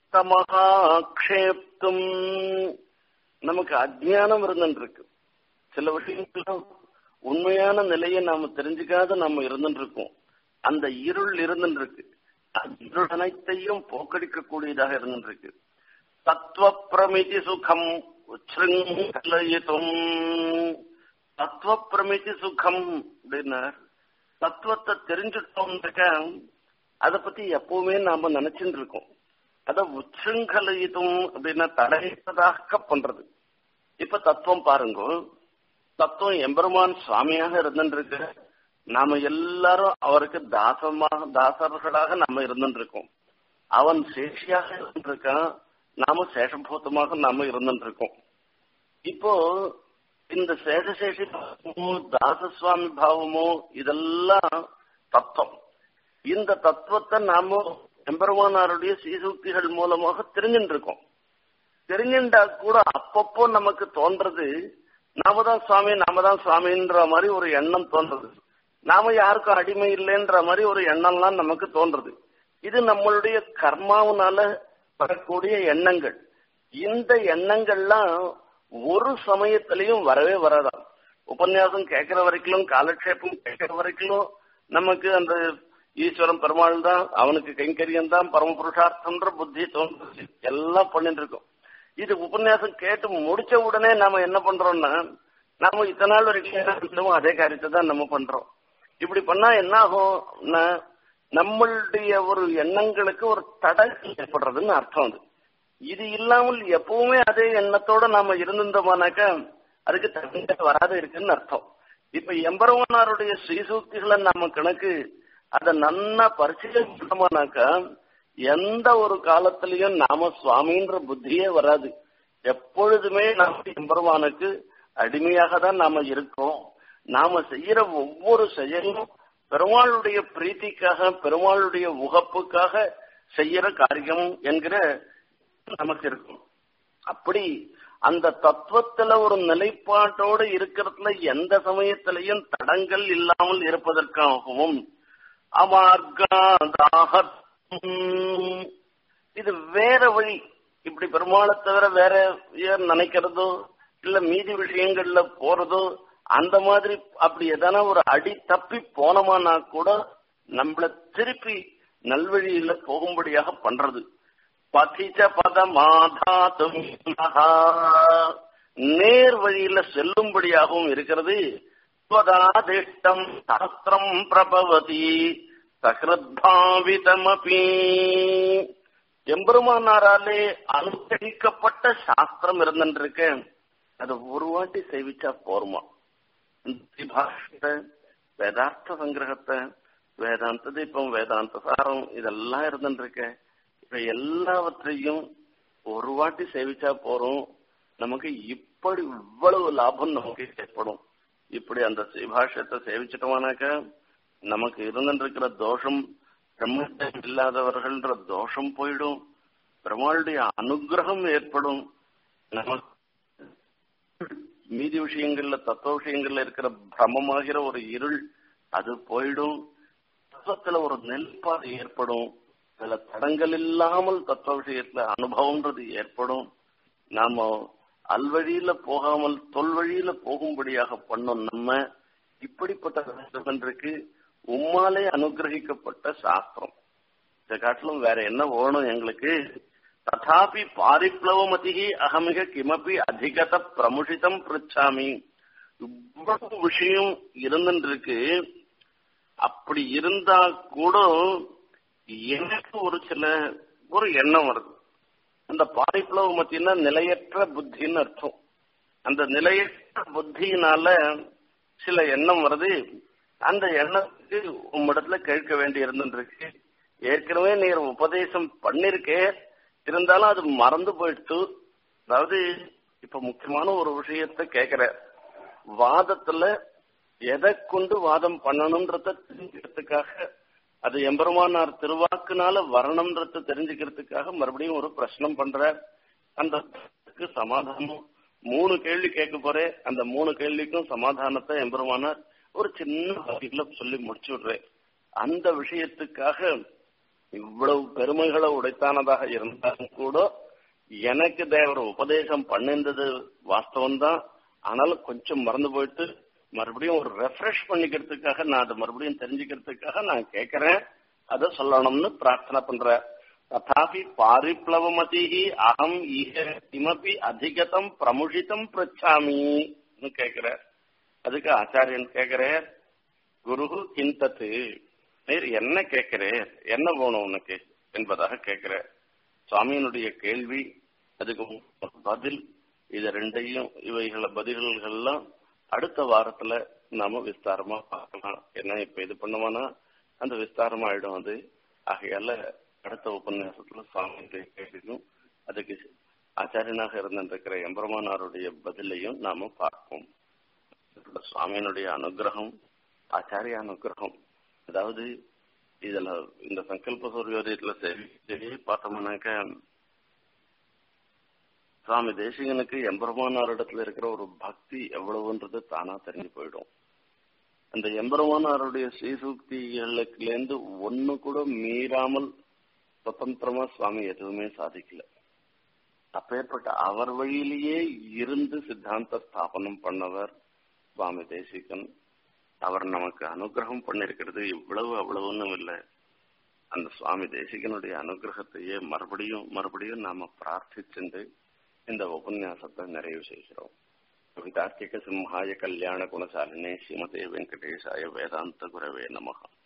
தமகாக்ஷேப்தும் நமக்கு அஜ்ஞானம் இருந்துருக்கு சில விஷயங்களும் உண்மையான நிலையை நாம தெரிஞ்சுக்காத நம்ம இருந்துருக்கோம் அந்த இருள் இருந்துருக்கு அந்த இருள் அனைத்தையும் போக்கடிக்க கூடியதாக இருந்துருக்கு தத்துவ பிரமிதி சுகம் உச்சிருங்கலயித்தும் தத்துவ பிரமிதி சுகம் அப்படின்னார் தத்துவத்தை தெரிஞ்சுட்டோம்னாக்க அதை பத்தி எப்பவுமே நாம நினைச்சுட்டு இருக்கோம் அத உச்சிருங்கலயித்தும் அப்படின்னா தடையதாக பண்றது இப்ப தத்துவம் பாருங்க தத்துவம் எம்பெருமான் சுவாமியாக இருந்துருக்கு நாம எல்லாரும் அவருக்கு தாசமாக தாசர்களாக நம்ம இருந்துருக்கோம் அவன் சேஷியாக இருந்திருக்கான் நாம சேஷபூதமாக நாம இருந்துருக்கோம் இப்போ இந்த சேஷசேஷி பாவமோ தாசசுவாமி பாவமோ இதெல்லாம் தத்துவம் இந்த தத்துவத்தை நாம எம்பெருமானாருடைய சீசூக்திகள் மூலமாக தெரிஞ்சுட்டு இருக்கோம் தெரிஞ்சுட்டா கூட அப்பப்போ நமக்கு தோன்றது நாம தான் சுவாமி நாம தான் சுவாமின்ற மாதிரி ஒரு எண்ணம் தோன்றது நாம யாருக்கும் அடிமை இல்லைன்ற மாதிரி ஒரு எண்ணம்லாம் நமக்கு தோன்றது இது நம்மளுடைய கர்மாவனால வரக்கூடிய எண்ணங்கள் இந்த எண்ணங்கள்லாம் ஒரு சமயத்திலையும் வரவே வராதாம் உபன்யாசம் கேட்கிற வரைக்கும் காலக்ஷேபம் கேட்கிற வரைக்கும் நமக்கு அந்த ஈஸ்வரன் பெருமாள் தான் அவனுக்கு கைங்கரியம் தான் பரமபுருஷார்த்தம்ன்ற புத்தி தோன்றுச்சு எல்லாம் பண்ணிட்டு இருக்கோம் இது உபன்யாசம் கேட்டு முடிச்ச உடனே நாம என்ன பண்றோம்னா நாம இத்தனை நாள் வரைக்கும் என்ன பண்ணோமோ அதே காரியத்தை தான் நம்ம பண்றோம் இப்படி பண்ணா என்ன ஆகும்னா நம்மளுடைய ஒரு எண்ணங்களுக்கு ஒரு தடை ஏற்படுறதுன்னு அர்த்தம் அது இது இல்லாமல் எப்பவுமே அதே எண்ணத்தோட நாம இருந்திருந்தோமானாக்கா அதுக்கு தகுந்த வராது இருக்குன்னு அர்த்தம் இப்ப எம்பரவனாருடைய ஸ்ரீசூக்திகளை நாம கணக்கு அதை நன்னா பரிசீலிச்சோமானாக்கா எந்த ஒரு காலத்திலையும் நாம சுவாமின்ற புத்தியே வராது எப்பொழுதுமே நாம எம்பெருமானுக்கு அடிமையாக தான் நாம இருக்கோம் நாம செய்யற ஒவ்வொரு செயலும் பெருமாளுடைய பிரீத்திக்காக பெருமாளுடைய உகப்புக்காக செய்யற காரியம் என்கிற நமக்கு இருக்கும் அப்படி அந்த தத்துவத்துல ஒரு நிலைப்பாட்டோடு இருக்கிறதுல எந்த சமயத்திலையும் தடங்கள் இல்லாமல் இருப்பதற்காகவும் அமார்காதாக இது வேற வழி இப்படி பெருமாளை தவிர வேற நினைக்கிறதோ இல்ல மீதி விஷயங்கள்ல போறதோ அந்த மாதிரி அப்படி எதனா ஒரு அடி தப்பி போனோமானா கூட நம்மள திருப்பி நல்வழியில போகும்படியாக பண்றது பதிச்ச பதமாதாத்தும் நேர் வழியில செல்லும்படியாகவும் இருக்கிறது ஸ்வதாதிஷ்டம் சாஸ்திரம் பிரபவதி சகிருத்பாவிதமபி எம்பெருமானாராலே அனுசரிக்கப்பட்ட சாஸ்திரம் இருந்துருக்க அது ஒரு வாட்டி சேவிச்சா போருமா பாஷத்தை வேதார்த்த சங்கிரகத்தை வேதாந்த தீபம் வேதாந்த சாரம் இதெல்லாம் இருந்துருக்க இப்ப எல்லாவற்றையும் ஒரு வாட்டி சேவிச்சா போறோம் நமக்கு இப்படி இவ்வளவு லாபம் நமக்கு ஏற்படும் இப்படி அந்த ஸ்ரீபாஷ்யத்தை சேவிச்சிட்டோமானாக்க நமக்கு இருந்துருக்கிற தோஷம் பிரம்மச்சம் இல்லாதவர்கள்ன்ற தோஷம் போயிடும் பெருமாளுடைய அனுகிரகம் ஏற்படும் நமக்கு மீதி விஷயங்கள்ல தத்துவ விஷயங்கள்ல இருக்கிற பிரமமாகிற ஒரு இருள் அது போயிடும் தத்துவத்துல ஒரு நெல்பாடு ஏற்படும் அதுல தடங்கள் இல்லாமல் தத்துவ விஷயத்துல அனுபவம்ன்றது ஏற்படும் நாம அல்வழியில போகாமல் தொல்வழியில போகும்படியாக பண்ணோம் நம்ம இப்படிப்பட்ட இருக்கு உம்மாலே அனுகிரகிக்கப்பட்ட சாஸ்திரம் இதை காட்டிலும் வேற என்ன வேணும் எங்களுக்கு ததாபி பாரிப்ளவமதி அகமிக கிமப்பி அதிகத பிரமுஷிதம் பிரிச்சாமி இவ்வளவு விஷயம் இருந்துருக்கு அப்படி இருந்தா கூட எனக்கு ஒரு சில ஒரு எண்ணம் வருது அந்த பாரிப்ளவ மத்தினா நிலையற்ற புத்தின்னு அர்த்தம் அந்த நிலையற்ற புத்தியினால சில எண்ணம் வருது அந்த எண்ணத்துக்கு உம்மிடத்துல கேட்க வேண்டி இருந்துருக்கு ஏற்கனவே நீர் உபதேசம் பண்ணிருக்கே இருந்தாலும் அது மறந்து போயிடுச்சு அதாவது இப்ப முக்கியமான ஒரு விஷயத்த கேக்குற வாதத்துல எதை கொண்டு வாதம் பண்ணணும்ன்றத தெரிஞ்சுக்கிறதுக்காக அது எம்பெருமானார் திருவாக்குனால வரணும்ன்றத தெரிஞ்சுக்கிறதுக்காக மறுபடியும் ஒரு பிரச்சனம் பண்ற அந்த சமாதானம் மூணு கேள்வி கேட்க போறேன் அந்த மூணு கேள்விக்கும் சமாதானத்தை எம்பெருமானார் ஒரு சின்ன வகையில சொல்லி முடிச்சு விடுறேன் அந்த விஷயத்துக்காக இவ்வளவு பெருமைகளை உடைத்தானதாக இருந்தாலும் கூட எனக்கு தேவர் உபதேசம் பண்ணிருந்தது வாஸ்தவம் தான் ஆனாலும் கொஞ்சம் மறந்து போயிட்டு மறுபடியும் ஒரு ரெஃப்ரெஷ் பண்ணிக்கிறதுக்காக நான் அதை மறுபடியும் தெரிஞ்சுக்கிறதுக்காக நான் கேட்கிறேன் அதை சொல்லணும்னு பிரார்த்தனை பண்றேன் ததாபி பாரிப்ளவமதி அகம் ஈக கிமபி அதிகதம் பிரமுஷிதம் பிரச்சாமின்னு கேட்கிற அதுக்கு ஆச்சாரியன் கேட்கிற குரு கிந்தத்து நீர் என்ன கேட்கிறேன் என்ன வேணும் உனக்கு என்பதாக கேட்கிற சுவாமியினுடைய கேள்வி அதுக்கு பதில் இது ரெண்டையும் இவைகள பதில்கள்லாம் அடுத்த வாரத்துல நாம விஸ்தாரமா பார்க்கலாம் என்ன இப்ப இது பண்ணுவோம்னா அந்த விஸ்தாரமா ஆயிடும் அது ஆகையால அடுத்த உபன்யாசத்துல சுவாமியுடைய கேள்வியும் அதுக்கு ஆச்சாரியனாக இருந்திருக்கிற எம்பெருமானாருடைய பதிலையும் நாம பார்ப்போம் சுவாமியினுடைய அனுகிரகம் ஆச்சாரிய அனுகிரகம் அதாவது இதுல இந்த சங்கல்ப சூரியோதயத்துல சரி பார்த்தோம்னாக்க சுவாமி தேசிகனுக்கு எம்பெருமானாரிடத்துல இருக்கிற ஒரு பக்தி எவ்வளவுன்றது தானா தெரிஞ்சு போயிடும் அந்த எம்பெருமானாருடைய ஸ்ரீசூக்திகளுக்குலேருந்து ஒண்ணு கூட மீறாமல் சுதந்திரமா சுவாமி எதுவுமே சாதிக்கல அப்பேற்பட்ட அவர் வழியிலேயே இருந்து சித்தாந்த ஸ்தாபனம் பண்ணவர் சுவாமி தேசிகன் அவர் நமக்கு அனுகிரகம் பண்ணிருக்கிறது இவ்வளவு அவ்வளவுன்னு இல்லை அந்த சுவாமி தேசிகனுடைய அனுகிரகத்தையே மறுபடியும் மறுபடியும் நாம பிரார்த்திச்சுண்டு இந்த உபன்யாசத்தை நிறைவு செய்கிறோம் கவிதார்க்கிக சிம்ஹாய கல்யாண குணசாலினே ஸ்ரீமதே வெங்கடேசாய வேதாந்த குரவே நமகா